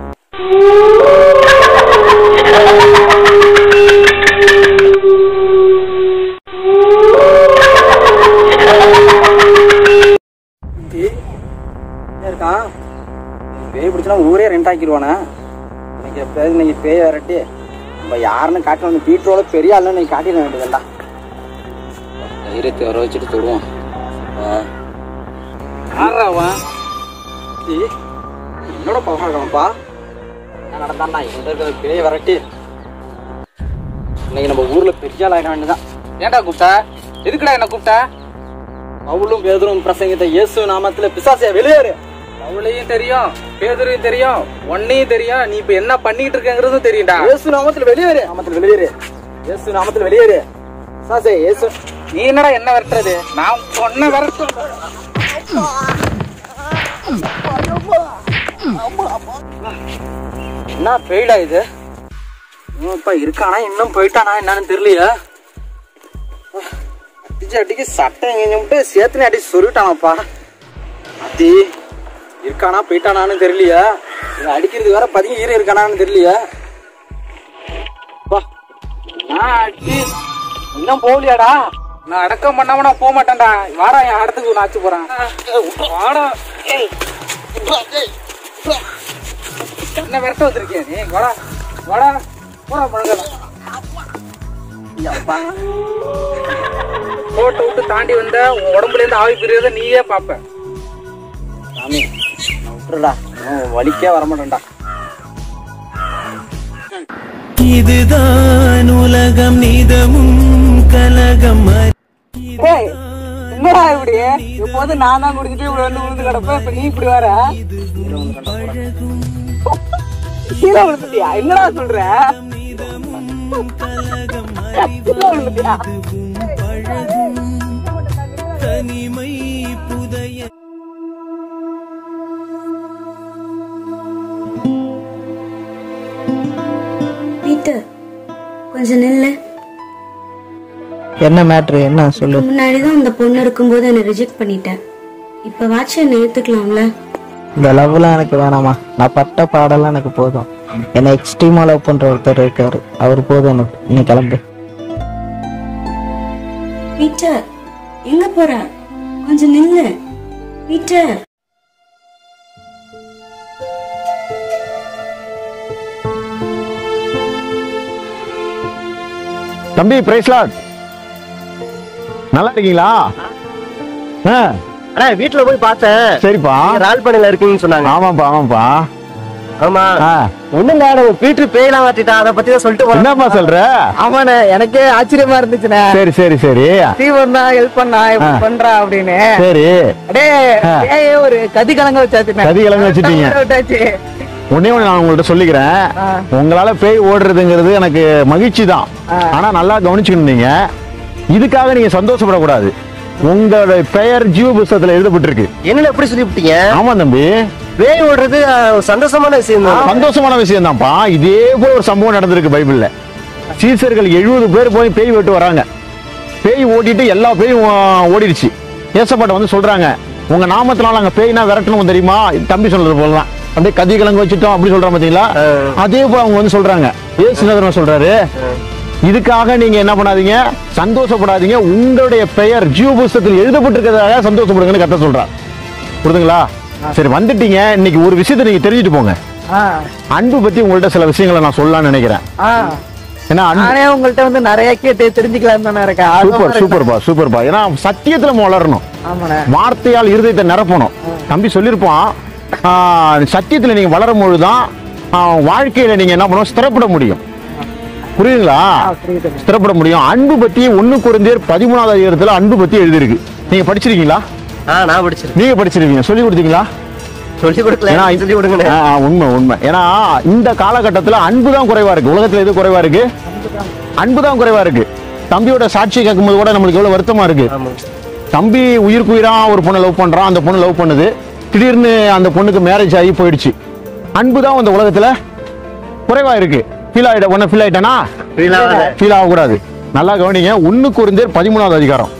இருக்கான் பேய் பிடிச்சா ஊரே ரெண்ட் ஆக்கிடுவானே இன்னைக்கு எப்போது இன்னைக்கு பேய் விரட்டி நம்ம யாருன்னு காட்டணும் பீட்ரோல பெரிய ஆளுன்னு இன்னைக்கு காட்டிட வேண்டியதுண்டா தைரியத்தை வர வச்சுட்டு தொடுவோம் யாராவன் என்னோட பகவான்ப்பா என்ன நடந்தாண்டா எங்க இருக்கிற பேய் விரட்டி இன்னைக்கு நம்ம ஊர்ல பெரிய ஆள் ஆக வேண்டியதான் ஏன்டா கூப்பிட்ட எதுக்குடா என்ன கூப்பிட்ட பவுலும் பேதரும் பிரசங்கித்த இயேசு நாமத்துல பிசாசியா வெளியேறு அவளையும் தெரியும் பேதரையும் தெரியும் உன்னையும் தெரியும் நீ இப்ப என்ன பண்ணிட்டு இருக்கங்கிறதும் தெரியும்டா இயேசு நாமத்துல வெளியேறு நாமத்துல வெளியேறு இயேசு நாமத்துல வெளியேறு பிசாசே இயேசு நீ என்னடா என்ன விரட்டுறது நான் சொன்ன விரட்டும் என்ன பெய்டா இது இப்ப இருக்கானா இன்னும் போயிட்டானா என்னன்னு தெரியலையா அடிச்சு அடிக்க சட்டை எங்க சேர்த்துனே அடிச்சு சொருவிட்டானப்பா அத்தி இருக்கானா போயிட்டானான்னு தெரியலையா இவன் அடிக்கிறது வேற பதுங்கி ஈர இருக்கானான்னு தெரியலையா பா நான் அடி இன்னும் போகலையாடா நான் அடக்கம் பண்ணாம நான் போக மாட்டேன்டா வாடா என் இடத்துக்கு நான் ஆச்சு போறேன் வாடா என்ன விரட்ட வந்திருக்கிய நீ வாடா வாடா போடா பழகலாம் கோட்டை விட்டு தாண்டி வந்த உன் உடம்புல இருந்து ஆவி பிரியறத நீயே பாப்ப சாமி நான் விட்டுருடா இன்னும் வலிக்கே வரமாட்டேன்டா இதுதான் உலகம் நீதமும் கலகம் என்னடா இப்படி எப்போது நான் தான் குடிச்சிட்டு இப்படி வந்து விழுந்து கிடப்பேன் இப்ப நீ இப்படி வர கீழே விழுந்துட்டியா என்னடா சொல்ற கீழே விழுந்துட்டியா தனிமை புதைய பீட்டர் கொஞ்சம் நில்லு என்ன மேட்ரு என்ன சொல்லு முன்னாடி தான் அந்த பொண்ணு இருக்கும்போது என்னை ரிஜெக்ட் பண்ணிட்டேன் இப்ப வாட்ச் என்னை ஏத்துக்கலாம்ல இந்த லவ்லாம் எனக்கு வேணாமா நான் பட்ட பாடலாம் எனக்கு போதும் என்னை எக்ஸ்ட்ரீமா லவ் பண்ற ஒருத்தர் இருக்காரு அவர் போதும் எனக்கு நீ கிளம்பு பீட்டர் எங்க போற கொஞ்சம் நில்லு பீட்டர் தம்பி பிரைஸ்லாட் நல்லா இருக்கீங்களா ஆ அண்ணா வீட்டுல போய் பார்த்தேன் சரிப்பா ரால்படையில இருக்கீங்கன்னு சொன்னாங்க ஆமாப்பா ஆமாப்பா ஆமா ஆ ஒண்ணும் இல்ல நம்ம பீட்டர் பேயலாம் மாத்திட்டான் அதை பத்தி தான் சொல்லிட்டு போறேன். என்னப்பா சொல்ற ஆமாண்ணே எனக்கே ஆச்சரியமா இருந்துச்சுண்ணே சரி சரி சரி ஸ்டீவன் தான் ஹெல்ப் பண்ணா இப்படி ஆ. பண்றா அப்படின்னு சரி அடே ஆ. ஏய், ஒரு கதி கலங்க வச்சாச்சுண்ணே கதி கலங்க வச்சுட்டீங்க. விட்டாச்சு ஒன்னே ஒண்ணு நான் உங்கள்ட்ட சொல்லிக்கிறேன் ஆ. உங்களால பேய் ஓடுறதுங்கிறது எனக்கு மகிழ்ச்சி தான் ஆ. ஆனா நல்லா கவனிச்சுக்கணும் நீங்க இதுக்காக நீங்க சந்தோஷப்படக்கூடாது உங்களோட பெயர் ஜீவ புஸ்தகத்துல எழுதப்பட்டிருக்கு என்னன்னு எப்படி சொல்லிவிட்டீங்க ஆமா தம்பி பேய் ஓடுறது அஹ், சந்தோஷமான விஷயம் தான் சந்தோஷமான விஷயம் தான்ப்பா இதே போல ஒரு சம்பவம் நடந்திருக்கு பைபிள்ல சீசர்கள் எழுபது பேர் போய் பேய் வெட்டு வராங்க பேய் ஓட்டிட்டு எல்லா பேயும் ஆ, ஓடிடுச்சு ஏசப்பாட்ட வந்து சொல்றாங்க உங்க நாமத்தினால அங்க பேய்னா விரட்டணும் தெரியுமா இது தம்பி சொல்றது போலதான் அப்படியே கதி கிழங்கு வச்சுட்டோம் அப்படி சொல்றாங்க பாத்தீங்களா அதே போல அவங்க வந்து சொல்றாங்க ஏசுநகரன் சொல்றாரு இதுக்காக நீங்க என்ன பண்ணாதீங்க சந்தோஷப்படாதீங்க உங்களுடைய பெயர் ஜீவ புஸ்தகத்தில் எழுதப்பட்டிருக்கிறதாக சந்தோஷப்படுங்கன்னு கத்த சொல்றார் புரியுதுங்களா சரி வந்துட்டீங்க இன்னைக்கு ஒரு விஷயத்தை நீங்க தெரிஞ்சுட்டு போங்க ஆ, அன்பு பத்தி உங்கள்ட்ட சில விஷயங்களை நான் சொல்லலாம்னு நினைக்கிறேன் ஆ. ஏன்னா அன்பு நானே உங்கள்ட்ட வந்து நிறைய கேட்டு தெரிஞ்சுக்கலாம் தானே இருக்கேன் ஆர்வமா சூப்பர் இருக்கேன். சூப்பர்ப்பா சூப்பர்ப்பா ஏன்னா சத்தியத்துல நம்ம வளரணும் ஆமாண்ணே வார்த்தையால் இருதயத்தை நிரப்பணும் தம்பி சொல்லியிருப்பான் ஆ, சத்தியத்துல நீங்க வளரும் பொழுதுதான் ஆ, வாழ்க்கையில நீங்க என்ன பண்ணுவோம் ஸ்திரப்பட முடியும் புரியுதுங்களா புரியுதுங்க. ஸ்திரப்பட முடியும் அன்பு பத்தி ஒண்ணு குறைந்தேர் பதிமூணாவது அதிகாரத்துல அன்பு பத்தி எழுதியிருக்கு நீங்க படிச்சிருக்கீங்களா ஆ நான் படிச்சிருக்கேன் நீங்க படிச்சிருக்கீங்க சொல்லி கொடுத்தீங்களா சொல்லி கொடுக்கல ஏன்னா சொல்லி கொடுங்க ஆ, ஆ, உண்மை உண்மை ஏன்னா இந்த காலகட்டத்துல அன்பு தான் குறைவா இருக்கு உலகத்துல எது குறைவா இருக்கு அன்பு தான் குறைவா இருக்கு தம்பியோட சாட்சி கேட்கும்போது கூட நம்மளுக்கு எவ்வளவு வருத்தமா இருக்கு தம்பி உயிருக்கு உயிரா ஒரு பொண்ணை லவ் பண்றான் அந்த பொண்ணு லவ் பண்ணுது திடீர்னு அந்த பொண்ணுக்கு மேரேஜ் ஆகி போயிடுச்சு அன்பு தான் இந்த உலகத்துல குறைவா இருக்கு ஃபீல் ஆயிட உடனே ஃபீல் ஆயிட்டானா Feel ஆகாத. ஃபீல் ஆகக்கூடாது நல்லா கவனிங்க ஒன்னு குருந்தேர் பதிமூணாவது அதிகாரம்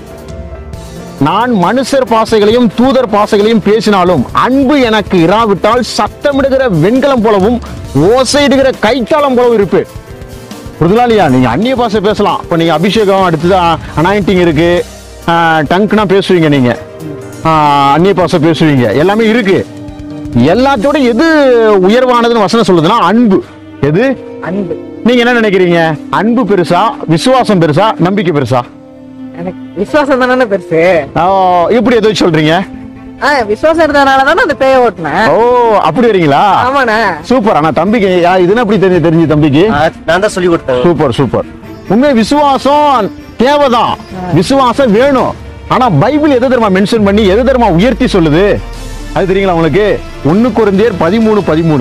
நான் மனுஷர் பாசைகளையும் தூதர் பாசைகளையும் பேசினாலும் அன்பு எனக்கு இராவிட்டால் சத்தமிடுகிற வெண்கலம் போலவும் ஓசையிடுகிற கைத்தாளம் போலவும் இருப்பேன் புரிதுங்களா இல்லையா நீங்க அந்நிய பாஷை பேசலாம் இப்போ நீங்க அபிஷேகம் அடுத்ததான் அனாயிண்டிங் இருக்கு டங்க்னா பேசுவீங்க நீங்க ஆஹ், அந்நிய பாஷை பேசுவீங்க எல்லாமே இருக்கு எல்லாத்தோட எது உயர்வானதுன்னு வசனம் சொல்லுதுன்னா அன்பு எது அன்பு நீங்க என்ன நினைக்கிறீங்க அன்பு பெருசா விசுவாசம் பெருசா நம்பிக்கை பெருசா எனக்கு விசுவாசம் தானே பெருசு ஆஹ், இப்படி எது சொல்றீங்க ஆ விசுவாசம் இருந்ததுனால தானே அந்த பேய ஓட்டினேன் ஓ அப்படி வரீங்களா ஆமாண்ணே சூப்பர் ஆனா தம்பிக்கு யா, இதுன்னு அப்படி தெரிஞ்சு தெரிஞ்சு தம்பிக்கு நான் தான் சொல்லி கொடுத்தேன் சூப்பர் சூப்பர் உண்மை விசுவாசம் தேவைதான் விசுவாசம் வேணும் ஆனா பைபிள் எதை தெரியுமா மென்ஷன் பண்ணி எதை தெரியுமா உயர்த்தி சொல்லுது அது தெரியுங்களா உங்களுக்கு ஒண்ணு குருந்தியர் பதிமூணு பதிமூணு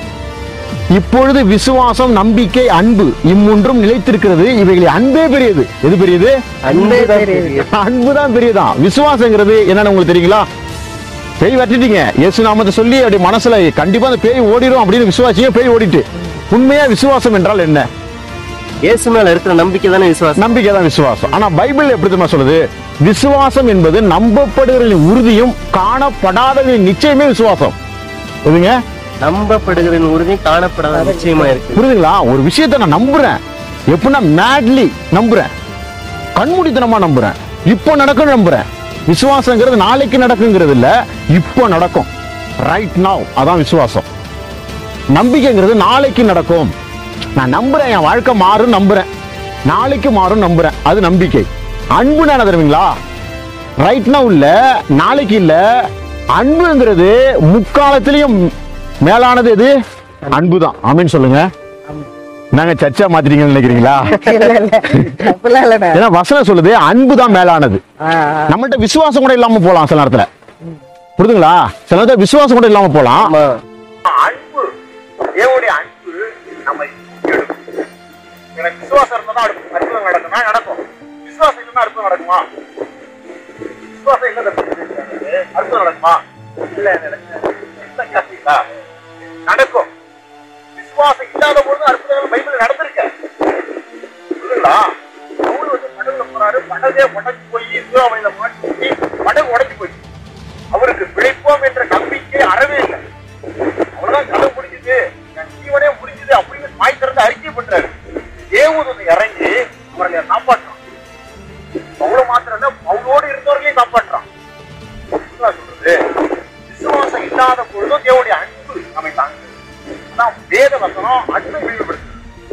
இப்பொழுது விசுவாசம் நம்பிக்கை அன்பு இம்மூன்றும் நிலைத்திருக்கிறது இவைகளில் அன்பே பெரியது எது பெரியது அன்பே பெரியது. அன்புதான் பெரியதான் விசுவாசங்கிறது என்னன்னு உங்களுக்கு தெரியுங்களா பேய் வெட்டிட்டீங்க இயேசு நாமத்தை சொல்லி அப்படி மனசுல கண்டிப்பா அந்த பேய் ஓடிடும் அப்படின்னு விசுவாசிங்க பேய் ஓடிட்டு உண்மையா விசுவாசம் என்றால் என்ன இயேசு மேல இருக்கிற நம்பிக்கை தானே விசுவாசம் நம்பிக்கை தான் விசுவாசம் ஆனா பைபிள் எப்படி தெரியுமா சொல்லுது விசுவாசம் என்பது நம்பப்படுகிறவர்களின் உறுதியும் காணப்படாதவர்களின் நிச்சயமே விசுவாசம் எதுங்க நம்பப்படுகிற உறுதி காணப்படாத நிச்சயமா இருக்கு புரியுதுங்களா ஒரு விஷயத்தை நான் நம்புறேன் எப்படின்னா மேட்லி நம்புறேன் கண்மூடித்தனமா நம்புறேன் இப்போ நடக்கும் நம்புறேன் விசுவாசங்கிறது நாளைக்கு நடக்குங்கிறது இல்ல இப்போ நடக்கும் ரைட் நாவ் அதான் விசுவாசம் நம்பிக்கைங்கிறது நாளைக்கு நடக்கும் நான் நம்புறேன் என் வாழ்க்கை மாறும் நம்புறேன் நாளைக்கு மாறும் நம்புறேன் அது நம்பிக்கை அன்பு என்ன தருவீங்களா ரைட் நவ் இல்ல நாளைக்கு இல்ல அன்புங்கிறது முக்காலத்திலையும் மேலானது எது அன்புதான் ஆமீன் சொல்லுங்க நாங்க சர்ச்சா மாத்திட்டீங்கன்னு நினைக்கிறீங்களா இல்ல இல்ல அப்படிலாம் இல்லண்ணே ஏன்னா வசனம் சொல்லுது அன்பு தான் மேலானது ஆ, ஆ. நம்மள்ட்ட விசுவாசம் கூட இல்லாம போலாம் சில நேரத்துல புரியுதுங்களா சில நேரத்துல விசுவாசம் கூட இல்லாம போலாம் அன்பு தேவனுடைய அன்பு நம்ம எடுக்கும் எனக்கு விசுவாசம் இருந்தா தான் அடுப்பு- அற்புதம் நடக்குமா நடக்கும் விசுவாசம் இல்லைன்னா அற்புதம் நடக்குமா விசுவாசம் இல்ல அற்புதம் நடக்குமா இல்ல நடக்க- இல்ல கேட்டீங்களா? நடக்கும் விசுவாசம் இல்லாத பொழுது அற்புதங்கள் பைபிள் நடந்திருக்க புரியுதுங்களா பவுல் வந்து கடல்ல போறாரு படகே உடஞ்சு போய் சூறாவளியில மாட்டி படகு உடஞ்சு போய் அவருக்கு பிழைப்போம் என்ற நம்பிக்கை அறவே இல்லை அவ்வளவுதான் கதை முடிஞ்சது என் ஜீவனே முடிஞ்சது அப்படின்னு வாய் திறந்து அறிக்கை பண்றாரு தேவதூதன் இறங்கி அவர்களை காப்பாற்றான் பவுல மாத்திரம் இல்ல பவுலோடு இருந்தவர்களையும் காப்பாற்றான் புரியுதா சொல்றது விசுவாசம் இல்லாத பொழுதும் தேவனுடைய அன்பு நம்மை தாங்குது அதான் வேத வசனம் அன்பை விரிவுபடுத்து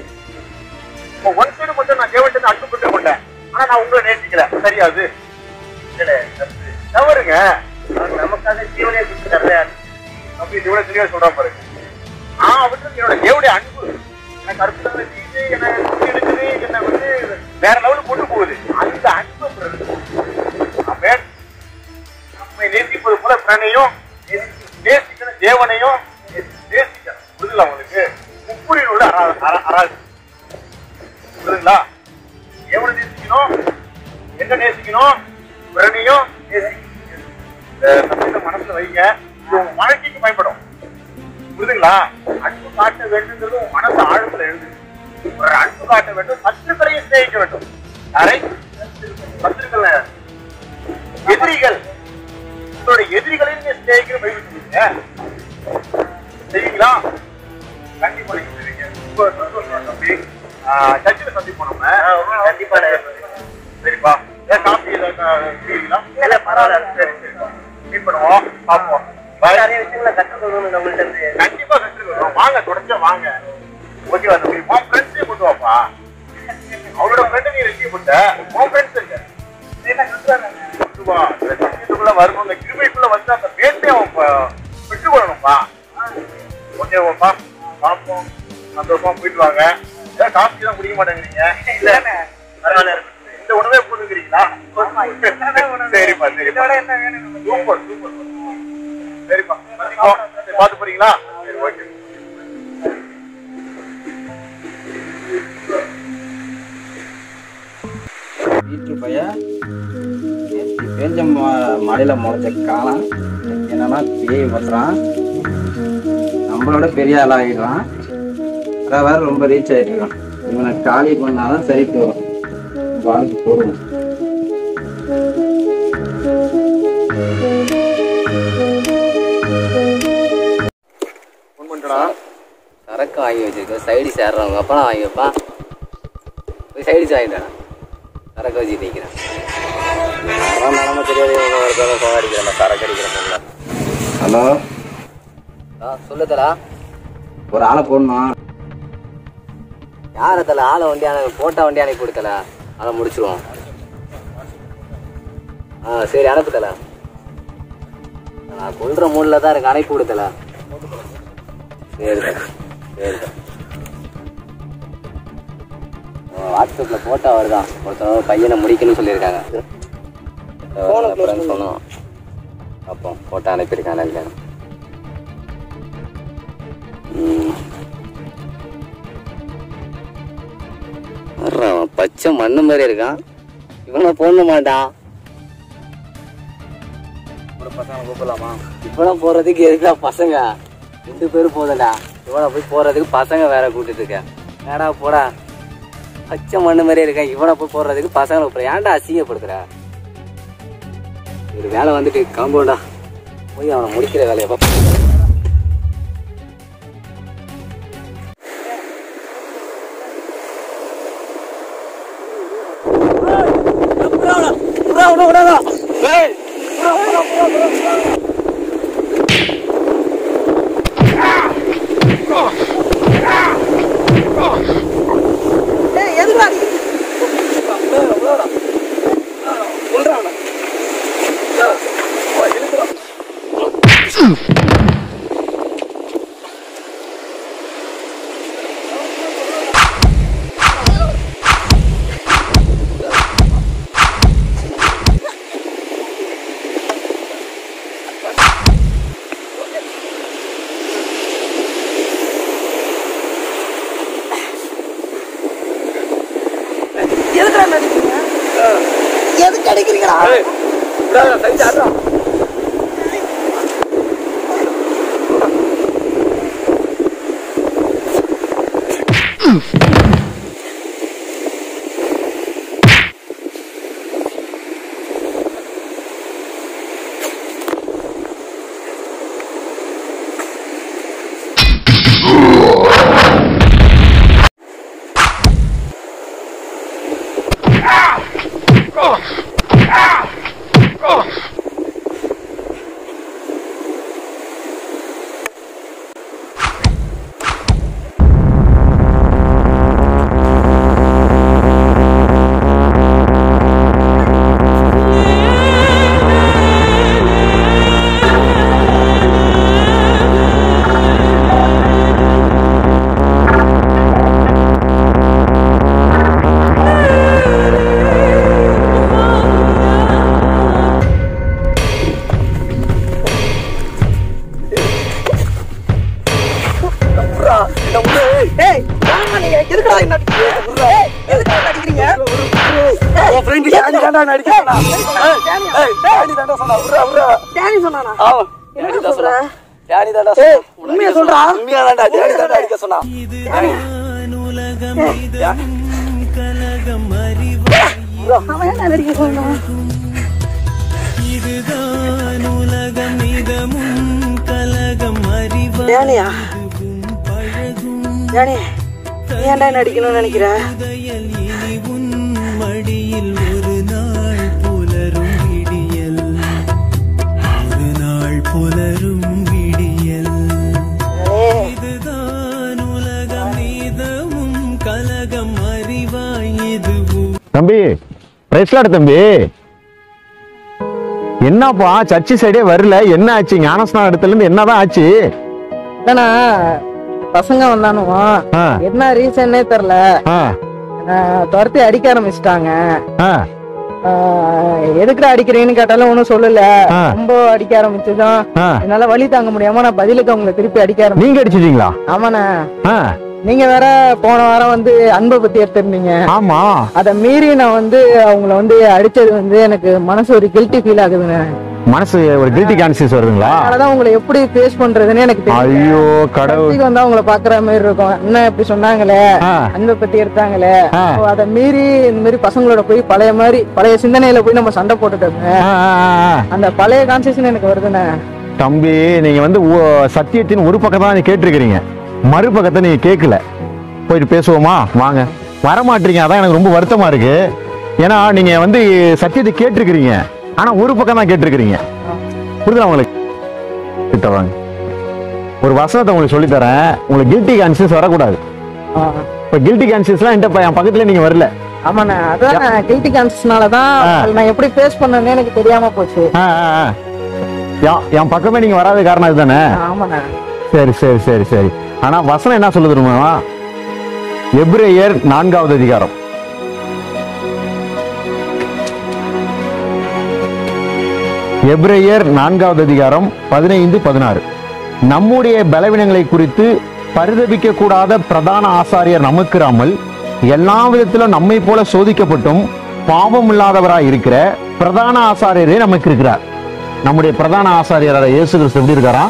இப்போ ஒன் சைடு மட்டும் நான் தேவன்ட்டு அன்பு பெற்றுக் கொண்டேன் ஆனா நான் உங்களை நேசிக்கல சரியாது இல்ல, தப்பு. தவறுங்க அவர் நமக்காக ஜீவனே கொடுத்து தர்றாரு அப்படி இவ்வளவு தெளிவா சொல்றா பாருங்க நான் அவருக்கு என்னோட தேவனுடைய அன்பு எனக்கு அற்புதங்களை செய்து என்னை தூக்கி எடுக்குது என்னை வந்து வேற லெவலுக்கு கொண்டு போகுது அந்த அன்பு பிறகு. ஆமென். நம்மை நேசிப்பது போல பிராணையும் நேசிக்கிற தேவனையும் நேசிக்கணும் புரியுதுங்களா உங்களுக்கு முப்புரில் உள்ள அரா அரா- அராது புரியுதுங்களா எவனை நேசிக்கணும் எங்க நேசிக்கணும் பிறனையும் நேசிக்கணும் இந்த சத்தியத்தை மனசுல வைங்க இது உங்க வாழ்க்கைக்கு பயன்படும் புரியுதுங்களா அன்பு காட்ட வேண்டும்ங்கிறது உங்க மனசு ஆழத்துல எழுது ஒரு அன்பு காட்ட வேண்டும் சத்துருக்களையும் சிநேகிக்க வேண்டும் யாரை சத்துருக்கள் எதிரிகள் உங்களோட எதிரிகளையும் நீங்க சிநேகிக்கிற பைபிள் சொல்லுங்க செய்வீங்களா கண்டிப்பா நீங்க செய்வீங்க ரொம்ப சந்தோஷம் தம்பி சர்ச்சில் சந்திப்போம் நம்ம கண்டிப்பா சரிப்பா ஏன் காப்பி ஏதாவது செய்வீங்களா இல்ல பரவாயில்ல சரி சரி மீட் பண்ணுவோம் பார்ப்போம் நிறைய விஷயங்களை கற்றுக்கணும் நம்மள்ட்ட இருந்து கண்டிப்பா கற்றுக்கணும் வாங்க தொடர்ச்சியா வாங்க ஓகேவா தம்பி உன் ஃப்ரெண்ட்ஸே கொண்டு வாப்பா அவரோட ஃப்ரெண்டு நீ ரெசிவ் பண்ண உன் ஃப்ரெண்ட்ஸ் இருக்க கொண்டு வா இந்த சமயத்துக்குள்ள வரணும் இந்த கிருமைக்குள்ள வந்து அந்த பேட்டை அவன் ப- பெற்றுக் கொள்ளணும்ப்பா ஓகேவாப்பா பார்ப்போம் சந்தோஷமா போயிட்டு வாங்க ஏன் காஃபி தான் குடிக்க மாட்டேங்கிறீங்க இல்ல பரவாயில்ல இந்த உணவே போதுங்கிறீங்களா சரிப்பா சரிப்பா சூப்பர் சூப்பர் சரிப்பா சந்திப்போம் சரி, பார்த்து போறீங்களா சரி ஓகே வீட்டு பையன் நேற்று பேஞ்ச ம- மழையில முளைச்ச காலம் என்னன்னா பேய் பத்துறான் நம்மளோட பெரிய ஆள் ஆகிடுறான் வேற வேற ரொம்ப ரீச் ஆயிருக்கான் இவனை காலி பண்ணாதான் சரி போகும் வாழ்க்கை போடுவோம் ஃபோன் பண்ணிட்டடா சரக்கு வாங்கி வச்சிருக்கேன் சைடு சேர்றவங்க அப்பா வாங்கி வைப்பான் போய் சைடு வாங்கிட்டான் சரக்கு வச்சு நிற்கிறேன் அதான் நிலம தெரியாது இவங்க ஒருத்தவங்க சவாரிக்கிறேன் சரக்கு அடிக்கிறேன் ஹலோ ஆ சொல்லுதலா ஒரு ஆளை போடணும் யார் தல ஆளை வண்டி அனு போட்டா வண்டி அனுப்பி கொடுத்தல அதை முடிச்சிருவோம் ஆ சரி அனுப்புதல நான் கொல்ற மூடில் தான் இருக்கு அனுப்பி கொடுத்தல சரி சரி வாட்ஸ்அப்பில் ஃபோட்டோ வருதான் ஒருத்தவங்க பையனை முடிக்கணும்னு சொல்லியிருக்காங்க அப்புறம் சொன்னோம் அப்போ ஃபோட்டோ அனுப்பியிருக்காங்க இல்லைன்னு ம். வர்றான் அவன் பச்சை மண்ணு மாதிரி இருக்கான் இவனை போட மாட்டான் ஒரு பசங்க கூப்பிடலாமா இவனை போறதுக்கு எதுக்குடா பசங்க ரெண்டு பேரும் போதண்டா இவனை போய் போறதுக்கு பசங்க வேற கூட்டிட்டு இருக்க ஏடா போடா பச்சை மண்ணு மாதிரி இருக்கான் இவனை போய் போடுறதுக்கு பசங்களை கூப்பிடுற ஏன்டா அசிங்கப்படுத்துற ஒரு வேலை வந்துட்டு கிளம்புடா போய் அவனை முடிக்கிற வேலையை பார்ப்போம் எதுக்கு அடிக்கிறீங்களா ஏய் ஏன் நீங்க எதுக்குடா என்ன அடிக்கிறீங்க? ஏய், எதுக்குடா என்ன அடிக்கிறீங்க? உன் friend டேனி தான்டா என்ன அடிக்க சொன்னா. ஏய், ஏய், டேனி தான்டா சொன்னா. விட்றா, விட்றா. டேனி சொன்னானா? ஆமா, என்ன டேனி தான் சொல்ற? சொன்னா. டேனி தான்டா ஏய், சொன்னா. உண்மையா சொல்றா? உண்மையா தான்டா, டேனி தான்டா அடிக்க சொன்னா. டேனி. அவன் என்ன அடிக்க சொன்னான்? டேனியா? டேனி, நீ ஏன்டா என்ன அடிக்கணும்னு நினைக்கிற தம்பி பிரைஸ்லாட் தம்பி என்னப்பா சர்ச்சு சைடே வரல என்ன ஆச்சு ஞானஸ்நான இடத்துல இருந்து என்னதான் ஆச்சு இல்லண்ணா பசங்க வந்தானுவா ஆ. என்ன ரீசன்னே தெரியல ஆ, ஆஹ், துரத்தி அடிக்க ஆரம்பிச்சிட்டாங்க ஆ, எதுக்குடா அடிக்கிறீங்கன்னு கேட்டாலும் ஒன்றும் சொல்லல ஆ. ரொம்ப அடிக்க ஆரம்பிச்சுதான் ஆ. என்னால வலி தாங்க முடியாம நான் பதிலுக்கு அவங்களை திருப்பி அடிக்க ஆரம்பிச்சேன் நீங்க அடிச்சிட்டீங்களா ஆமாண்ணா ஆ, நீங்க வேற போன வாரம் வந்து அன்பை பத்தி எடுத்திருந்தீங்க ஆமா அதை மீறி நான் வந்து அவங்கள வந்து அடிச்சது வந்து எனக்கு மனசு ஒரு கில்ட்டி ஃபீல் ஆகுதுண்ணே மனசு ஒரு கில்ட்டி கான்சியஸ் வருதுங்களா அதனாலதான் உங்களை எப்படி ஃபேஸ் பண்றதுன்னு எனக்கு தெரியும் ஐயோ கடவுள் சர்ச்சுக்கு வந்தா உங்களை பாக்குற மாதிரி இருக்கும் என்ன இப்படி சொன்னாங்களே ஆ. அன்பை பத்தி எடுத்தாங்களே ஆ. அப்போ அதை மீறி இந்த மாதிரி பசங்களோட போய் பழைய மாதிரி பழைய சிந்தனையில போய் நம்ம சண்டை போட்டுட்டோமே ஆ, ஆ, ஆ, ஆ. அந்த பழைய கான்சியஸ் எனக்கு வருதுண்ணே தம்பி நீங்க வந்து ஓ- சத்தியத்தின் ஒரு பக்கம் தான் நீங்க கேட்டிருக்கிறீங்க மறுபக்கத்தை நீங்க கேட்கல போயிட்டு பேசுவோமா வாங்க வரமாட்டீங்க அதான் எனக்கு ரொம்ப வருத்தமா இருக்கு ஏன்னா நீங்க வந்து சத்தியத்தை கேட்டிருக்கிறீங்க ஆனா ஒரு பக்கம் தான் கேட்டிருக்கிறீங்க புரியுதா உங்களுக்கு கிட்ட வாங்க ஒரு வசனத்தை உங்களுக்கு சொல்லித் தரேன் உங்களுக்கு கில்ட்டி கான்சியஸ் வரக்கூடாது இப்போ கில்ட்டி கான்சியஸ்லாம் என்கிட்ட ப- என் பக்கத்துல நீங்க வரல ஆமாண்ணே அதான் கில்ட்டி கான்சியஸ்னால தான் நான் எப்படி ஃபேஸ் பண்ணேன்னு எனக்கு தெரியாம போச்சு ஆ, ஆ, ஆ. என்- என் பக்கமே நீங்க வராத காரணம் இதுதானே ஆமாண்ணே சரி சரி சரி சரி ஆனா வசனம் என்ன சொல்லுது தெரியுமா எபிரேயர் நான்காவது அதிகாரம் எபிரேயர் நான்காவது அதிகாரம் பதினைந்து பதினாறு நம்முடைய பலவீனங்களை குறித்து பரிதபிக்க கூடாத பிரதான ஆசாரியர் நமக்குறாமல் எல்லா விதத்திலும் நம்மை போல சோதிக்கப்பட்டும் பாவம் இல்லாதவராய் இருக்கிற பிரதான ஆசாரியரே நமக்கு இருக்கிறார் நம்முடைய பிரதான ஆசாரியரான இயேசு கிறிஸ்து எப்படி இருக்காரா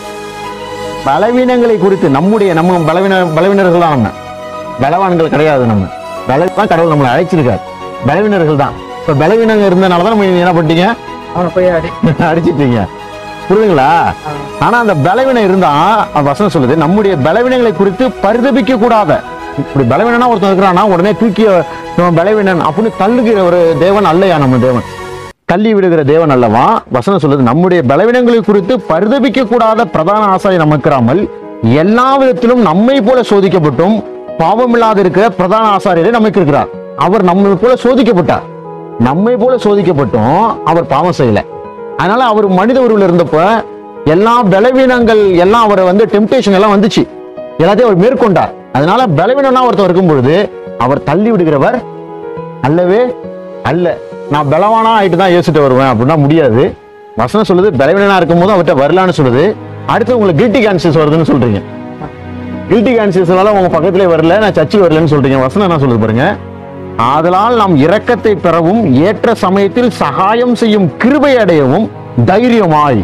பலவீனங்களை குறித்து நம்முடைய நம்ம பலவீன பலவீனர்கள் தான் நம்ம பலவான்கள் கிடையாது நம்ம பல தான் கடவுள் நம்மளை அழைச்சிருக்காரு பலவீனர்கள் தான் இப்போ பலவீனங்க இருந்தனால தான் நம்ம என்ன பண்ணிட்டீங்க அவனை போய் அடி அடிச்சிட்டீங்க புரியுதுங்களா ஆனா அந்த பலவீனம் இருந்தா அந்த வசனம் சொல்லுது நம்முடைய பலவீனங்களை குறித்து பரிதபிக்க கூடாத இப்படி பலவீனனா ஒருத்தன் இருக்கிறான்னா உடனே தூக்கி இவன் பலவீனன் அப்படின்னு தள்ளுகிற ஒரு தேவன் அல்லையா நம்ம தேவன் தள்ளி விடுகிற தேவன் அல்லவா வசனம் சொல்லுது நம்முடைய பலவீனங்களை குறித்து பரிதபிக்க கூடாத பிரதான ஆசாரி நமக்கிறாமல் எல்லா விதத்திலும் நம்மை போல சோதிக்கப்பட்டும் பாவமில்லாத இருக்கிற பிரதான ஆசாரியரே நமக்கு இருக்கிறார் அவர் நம்மை போல சோதிக்கப்பட்டார் நம்மை போல சோதிக்கப்பட்டும் அவர் பாவம் செய்யல அதனால அவர் மனித உருவில் இருந்தப்ப எல்லா பலவீனங்கள் எல்லாம் அவரை வந்து டெம்டேஷன் எல்லாம் வந்துச்சு எல்லாத்தையும் அவர் மேற்கொண்டார் அதனால பலவீனம்னா ஒருத்தர் இருக்கும் பொழுது அவர் தள்ளி விடுகிறவர் அல்லவே அல்ல நான் பலவானா ஆயிட்டு தான் ஏசுட்டு வருவேன் அப்படின்னா முடியாது வசனம் சொல்லுது பலவீனனா இருக்கும் போது அவர்கிட்ட வரலான்னு சொல்லுது அடுத்து உங்களுக்கு கில்ட்டி கான்சியஸ் வருதுன்னு சொல்றீங்க கில்ட்டி கான்சியஸ்னால உங்க பக்கத்திலே வரல நான் சர்ச்சுக்கு வரலன்னு சொல்றீங்க வசனம் என்ன சொல்லுது பாருங்க ஆதலால் நாம் இரக்கத்தை பெறவும் ஏற்ற சமயத்தில் சகாயம் செய்யும் கிருபை அடையவும் தைரியமாய்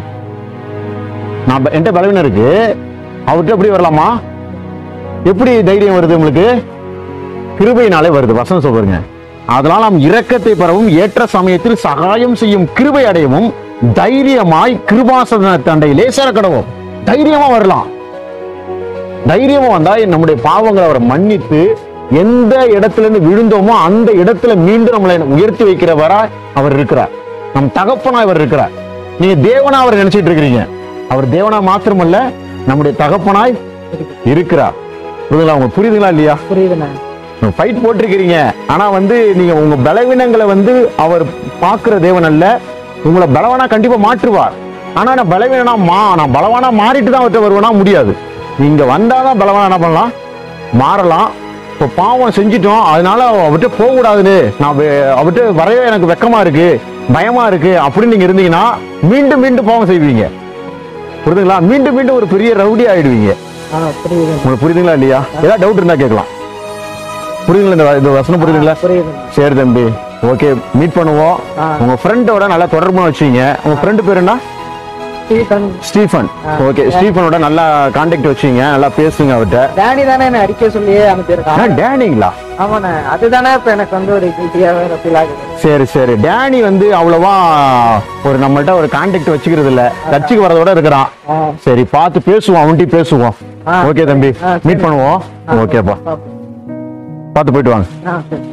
நான் ப- என்கிட்ட பலவீனம் இருக்கு அவர்கிட்ட எப்படி வரலாமா எப்படி தைரியம் வருது உங்களுக்கு கிருபையினாலே வருது வசனம் சொல்றீங்க அதனால் நாம் இரக்கத்தை பெறவும் ஏற்ற சமயத்தில் சகாயம் செய்யும் கிருபை அடையவும் தைரியமாய் கிருபாசன தண்டையிலே சேரக்கடவும் தைரியமா வரலாம் தைரியமா வந்தா நம்முடைய பாவங்களை அவரை மன்னித்து எந்த இடத்துல இருந்து விழுந்தோமோ அந்த இடத்துல மீண்டும் நம்மளை உயர்த்தி வைக்கிறவரா அவர் இருக்கிறார் நம் தகப்பனா அவர் இருக்கிறார் நீங்க தேவனா அவர் நினைச்சிட்டு இருக்கிறீங்க அவர் தேவனா மாத்திரமல்ல நம்முடைய தகப்பனாய் இருக்கிறார் புரியுதுங்களா உங்களுக்கு புரியுதுங்களா இல்லையா புரியுதுண்ணே ஃபைட் போட்டிருக்கிறீங்க ஆனா வந்து நீங்க உங்க பலவீனங்களை வந்து அவர் பார்க்கிற தேவன் அல்ல உங்களை பலவானா கண்டிப்பா மாற்றுவார் ஆனா நான் பலவீனா மா நான் பலவானா மாறிட்டு தான் அவர்கிட்ட வருவேனா முடியாது நீங்க வந்தாதான் பலவானா என்ன பண்ணலாம் மாறலாம் இப்போ பாவம் செஞ்சிட்டோம் அதனால அவர்கிட்ட போக கூடாதுன்னு நான் வே- அவர்கிட்ட வரவே எனக்கு வெக்கமா இருக்கு பயமா இருக்கு அப்படின்னு நீங்க இருந்தீங்கன்னா மீண்டும் மீண்டும் பாவம் செய்வீங்க புரியுதுங்களா மீண்டும் மீண்டும் ஒரு பெரிய ரவுடி ஆயிடுவீங்க ஆ புரியுது உங்களுக்கு புரியுதுங்களா இல்லையா ஏதாவது டவுட் இருந்தா கேட்கலாம் புரியுதுங்களா இந்த வ- இந்த வசனம் புரியுதுங்களா புரியுது சரி தம்பி ஓகே மீட் பண்ணுவோம் உங்க ஃப்ரெண்டோட நல்லா தொடர்பு வச்சீங்க உங்க ஃப்ரெண்டு பேர் என்ன ஸ்டீஃபன் ஸ்டீஃபன் ஓகே ஸ்டீஃபனோட நல்லா கான்டாக்ட் வச்சீங்க நல்லா பேசுங்க அவர்கிட்ட டேனி தானே என்ன அடிக்க சொல்லியே அனுப்பியிருக்கான் ஆ, டேனிங்களா ஆமாண்ணே அதுதானே இப்ப எனக்கு வந்து ஒரு கில்ட்டியாவே ஃபீல் ஆகுது சரி சரி டேனி வந்து அவ்வளவா ஒரு நம்மள்ட்ட ஒரு கான்டாக்ட் வச்சுக்கிறது இல்ல சர்ச்சுக்கு வரதோட இருக்கிறான் சரி பார்த்து பேசுவோம் அவன்கிட்ட பேசுவோம் ஓகே தம்பி மீட் பண்ணுவோம் ஓகேப்பா பார்த்து போயிட்டு வாங்க ஆ சரி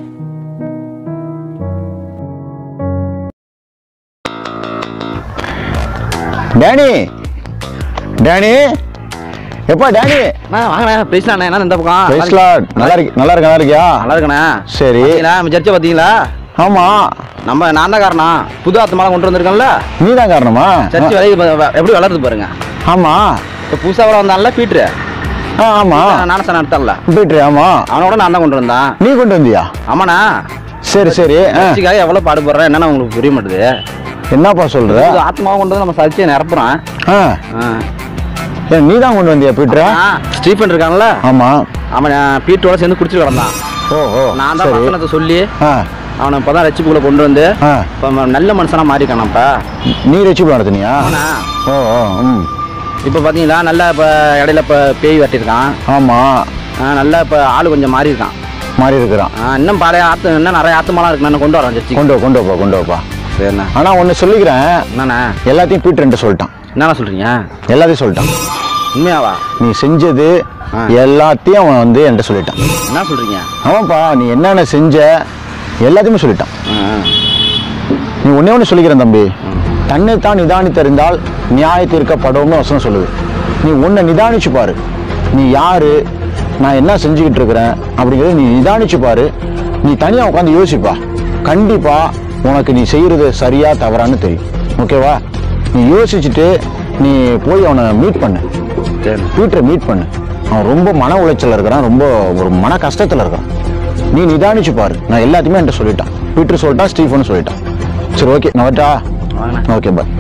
டேனி டேனி எப்பா டேனி வாங்கண்ணே பேசலாண்ணே என்ன இந்த பக்கம் Praise Lord. நல்லா இருக்கு நல்லா இருக்கு நல்லா இருக்கியா நல்லா இருக்கண்ணே சரி பாத்தீங்களா நம்ம சர்ச்சை பாத்தீங்களா ஆமா நம்ம நான் தான் காரணம் புது ஆத்மாலாம் கொண்டு வந்திருக்கோம்ல நீ தான் காரணமா சர்ச்சை விலை எப்படி வளருது பாருங்க ஆமா இப்போ புதுசா வர வந்தான்ல பீட்ரு ஆ, ஆமா நானசன் நடத்தான்ல பீட்ரு ஆமா அவனோட நான் தான் கொண்டு வந்தான் நீ கொண்டு வந்தியா ஆமாண்ணா சரி சரி ஆ. சர்ச்சைக்காக எவ்வளவு பாடுபடுறேன் என்னன்னு உங்களுக்கு புரிய மாட்டுது என்னப்பா சொல்ற புது ஆத்மாவை கொண்டு வந்து நம்ம சர்ச்சையை நிரப்புறோம் ஆ. ஏன் நீ தான் கொண்டு வந்தியா பீட்ரு ஆ, ஸ்டீஃபன் இருக்கான்ல ஆமா அவன் பீட்டரோட சேர்ந்து குடிச்சிட்டு கிடந்தான் ஓ ஓ நான் தான் சரி வசனத்தை சொல்லி ஆ அவனை இப்போ தான் ரட்சிப்புக்குள்ள கொண்டு வந்து இப்போ அவன் நல்ல மனுஷனா மாறிக்கானப்பா நீ ரசிப்பு நடத்துனியா அவனா ஓ ஓ ம் இப்போ பார்த்தீங்களா நல்லா இப்போ இடையில இப்போ பேய் வெட்டியிருக்கான் ஆமாம் நல்லா இப்போ ஆள் கொஞ்சம் மாறி இருக்கான் மாறி இருக்கிறான் ஆ, இன்னும் பழைய ஆத்து இன்னும் நிறைய ஆத்துமாலாம் இருக்கு நான் கொண்டு வரேன் சர்ச்சைக்கு கொண்டு வா கொண்டு வாப்பா கொண்டு வாப்பா சரிண்ணா ஆனால் ஒன்று சொல்லிக்கிறேன் என்னண்ணா எல்லாத்தையும் பீட்டர் சொல்லிட்டான் என்னண்ணா சொல்கிறீங்க எல்லாத்தையும் சொல்லிட்டான் உண்மையாவா நீ செஞ்சது எல்லாத்தையும் அவன் வந்து என்கிட்ட சொல்லிட்டான் என்ன சொல்கிறீங்க ஆமாப்பா நீ என்னென்ன செஞ்ச எல்லாத்தையுமே சொல்லிட்டான் நீ ஒண்ணே ஒன்று சொல்லிக்கிறேன் தம்பி தன்னைத்தான் நிதானித்தறிந்தால் நியாயத்திற்கப்படும்னு வசனம் சொல்லுது நீ உன்னை நிதானிச்சு பாரு நீ யாரு நான் என்ன செஞ்சுக்கிட்டு இருக்கிறேன் அப்படிங்கிறத நீ நிதானிச்சு பாரு நீ தனியாக உட்காந்து யோசிப்பா கண்டிப்பா உனக்கு நீ செய்யறது சரியா தவறான்னு தெரியும் ஓகேவா நீ யோசிச்சுட்டு நீ போய் அவனை மீட் பண்ணு பீட்டரை மீட் பண்ணு அவன் ரொம்ப மன உளைச்சல் இருக்கிறான் ரொம்ப ஒரு மன கஷ்டத்தில் இருக்கிறான் நீ நிதானிச்சு பாரு நான் எல்லாத்தையுமே என்கிட்ட சொல்லிட்டான் பீட்டர் சொல்லிட்டான் ஸ்டீஃபன் சொல்லிட்டான் சரி ஓகே நான் வரட்டா ஓகே பாய்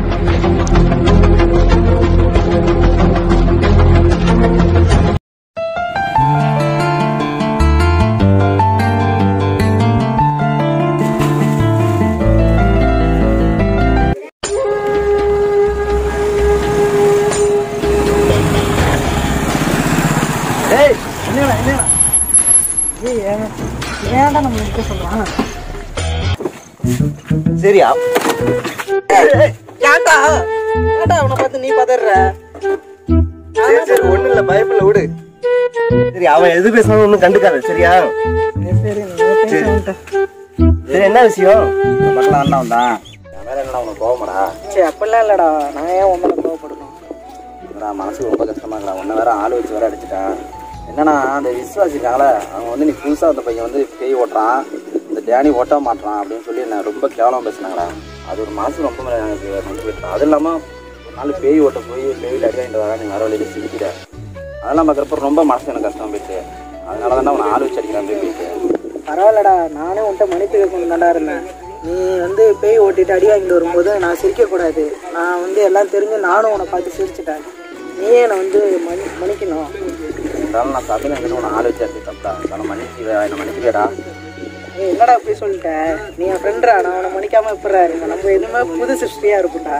ஏய் என்னடா என்னடா ஏய் ஏன் ஏன்டா நம்ம இருக்க சொல்றான் சரியா ஏன்டா ஏன்டா அவனை பார்த்து நீ பதற சரி சரி ஒண்ணு இல்ல பயப்படல விடு சரி அவன் எது பேசினாலும் ஒன்றும் கண்டுக்காத சரியா சரி நான் பேசுறேன்டா சரி என்ன விஷயம் பக்கம் அண்ணா வந்தான் என் மேல என்னடா உனக்கு கோவமாடா சரி அப்பெல்லாம் இல்லடா நான் ஏன் உன் மேல கோவப்படணும் என்னடா மனசுக்கு ரொம்ப கஷ்டமா இருக்கா உன்ன வேற ஆள் வச்சு வேற அடிச்சிட்டான் என்னன்னா அந்த விசுவாசி இருக்காங்களே அவங்க வந்து நீ புதுசா அந்த பையன் வந்து பேய் ஓட்டுறான் இந்த டேனி ஓட்ட மாட்டான் அப்படின்னு சொல்லி என்ன ரொம்ப கேவலம் பேசினாங்களா அது ஒரு மனசு ரொம்ப எனக்கு நொந்து போயிட்டான் அது இல்லாம ஒரு நாள் பேய் ஓட்ட போய் பேயில் அடி வாங்கிட்டு வரா நீ வர வழியில சிரிக்கிற அதெல்லாம் பார்க்குறப்ப ரொம்ப மனசு எனக்கு கஷ்டம் போயிட்டு அதனால தானே உன்னை ஆள் வச்சு அடிக்கிறான் போய் போயிட்டு பரவாயில்லடா நானே உன்கிட்ட மன்னிப்பு கேட்கணும் தாண்டா இருந்தேன் நீ வந்து பேய் ஓட்டிட்டு அடி வாங்கிட்டு வரும்போது நான் சிரிக்கக்கூடாது நான் வந்து எல்லாம் தெரிஞ்சு நானும் உன்னை பார்த்து சிரிச்சிட்டேன் நீயே என்னை வந்து மன்னி மன்னிக்கணும் இருந்தாலும் நான் சாப்பிட்டு எங்கிட்ட உன்னை ஆள் வச்சு அடிச்சு தப்பா தன்னை மன்னிச்சு என்னை மன்னிச்சுவேடா ஏய் என்னடா இப்படி சொல்லிட்ட நீ என் ஃப்ரெண்ட்ரா நான் உன்னை மன்னிக்காம எப்படா இருங்க நம்ம எதுவுமே புது சிருஷ்டியா இருக்கும்டா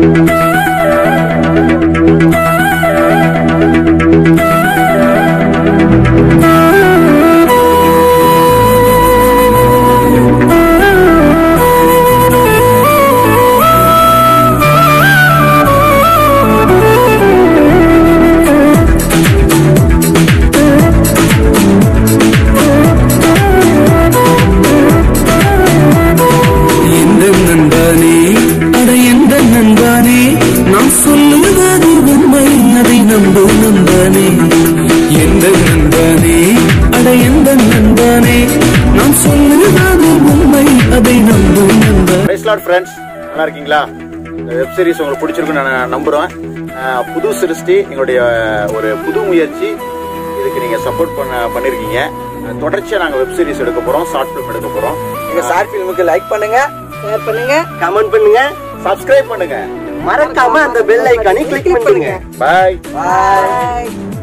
எந்த நண்பனே அட எந்த நண்பனே நாம் சொல்லுவது உண்மை அதை நம்பு நண்பனே எந்த நண்பனே அட எந்த நண்பனே நாம் சொல்லுவது உண்மை அதை நம்பு நண்பனே பிரைஸ் லாட் ஃப்ரெண்ட்ஸ் நல்லா இருக்கீங்களா இந்த வெப் சீரிஸ் உங்களுக்கு பிடிச்சிருக்குன்னு நான் நம்புறேன் அஹ் புது சிருஷ்டி எங்களுடைய ஒரு புது முயற்சி இதுக்கு நீங்க சப்போர்ட் பண்ண பண்ணிருக்கீங்க அஹ் தொடர்ச்சியா நாங்க வெப் சீரிஸ் எடுக்க போறோம் ஷார்ட் ஃபிலிம் எடுக்க போறோம் எங்க ஷார்ட் ஃபிலிமுக்கு லைக் பண்ணுங்க ஷேர் பண்ணுங்க கமெண்ட் பண்ணுங்க சப்ஸ்கிரைப் பண்ணுங்க மறக்காம அந்த பெல் ஐக்கானை கிளிக் பண்ணுங்க பாய் பாய்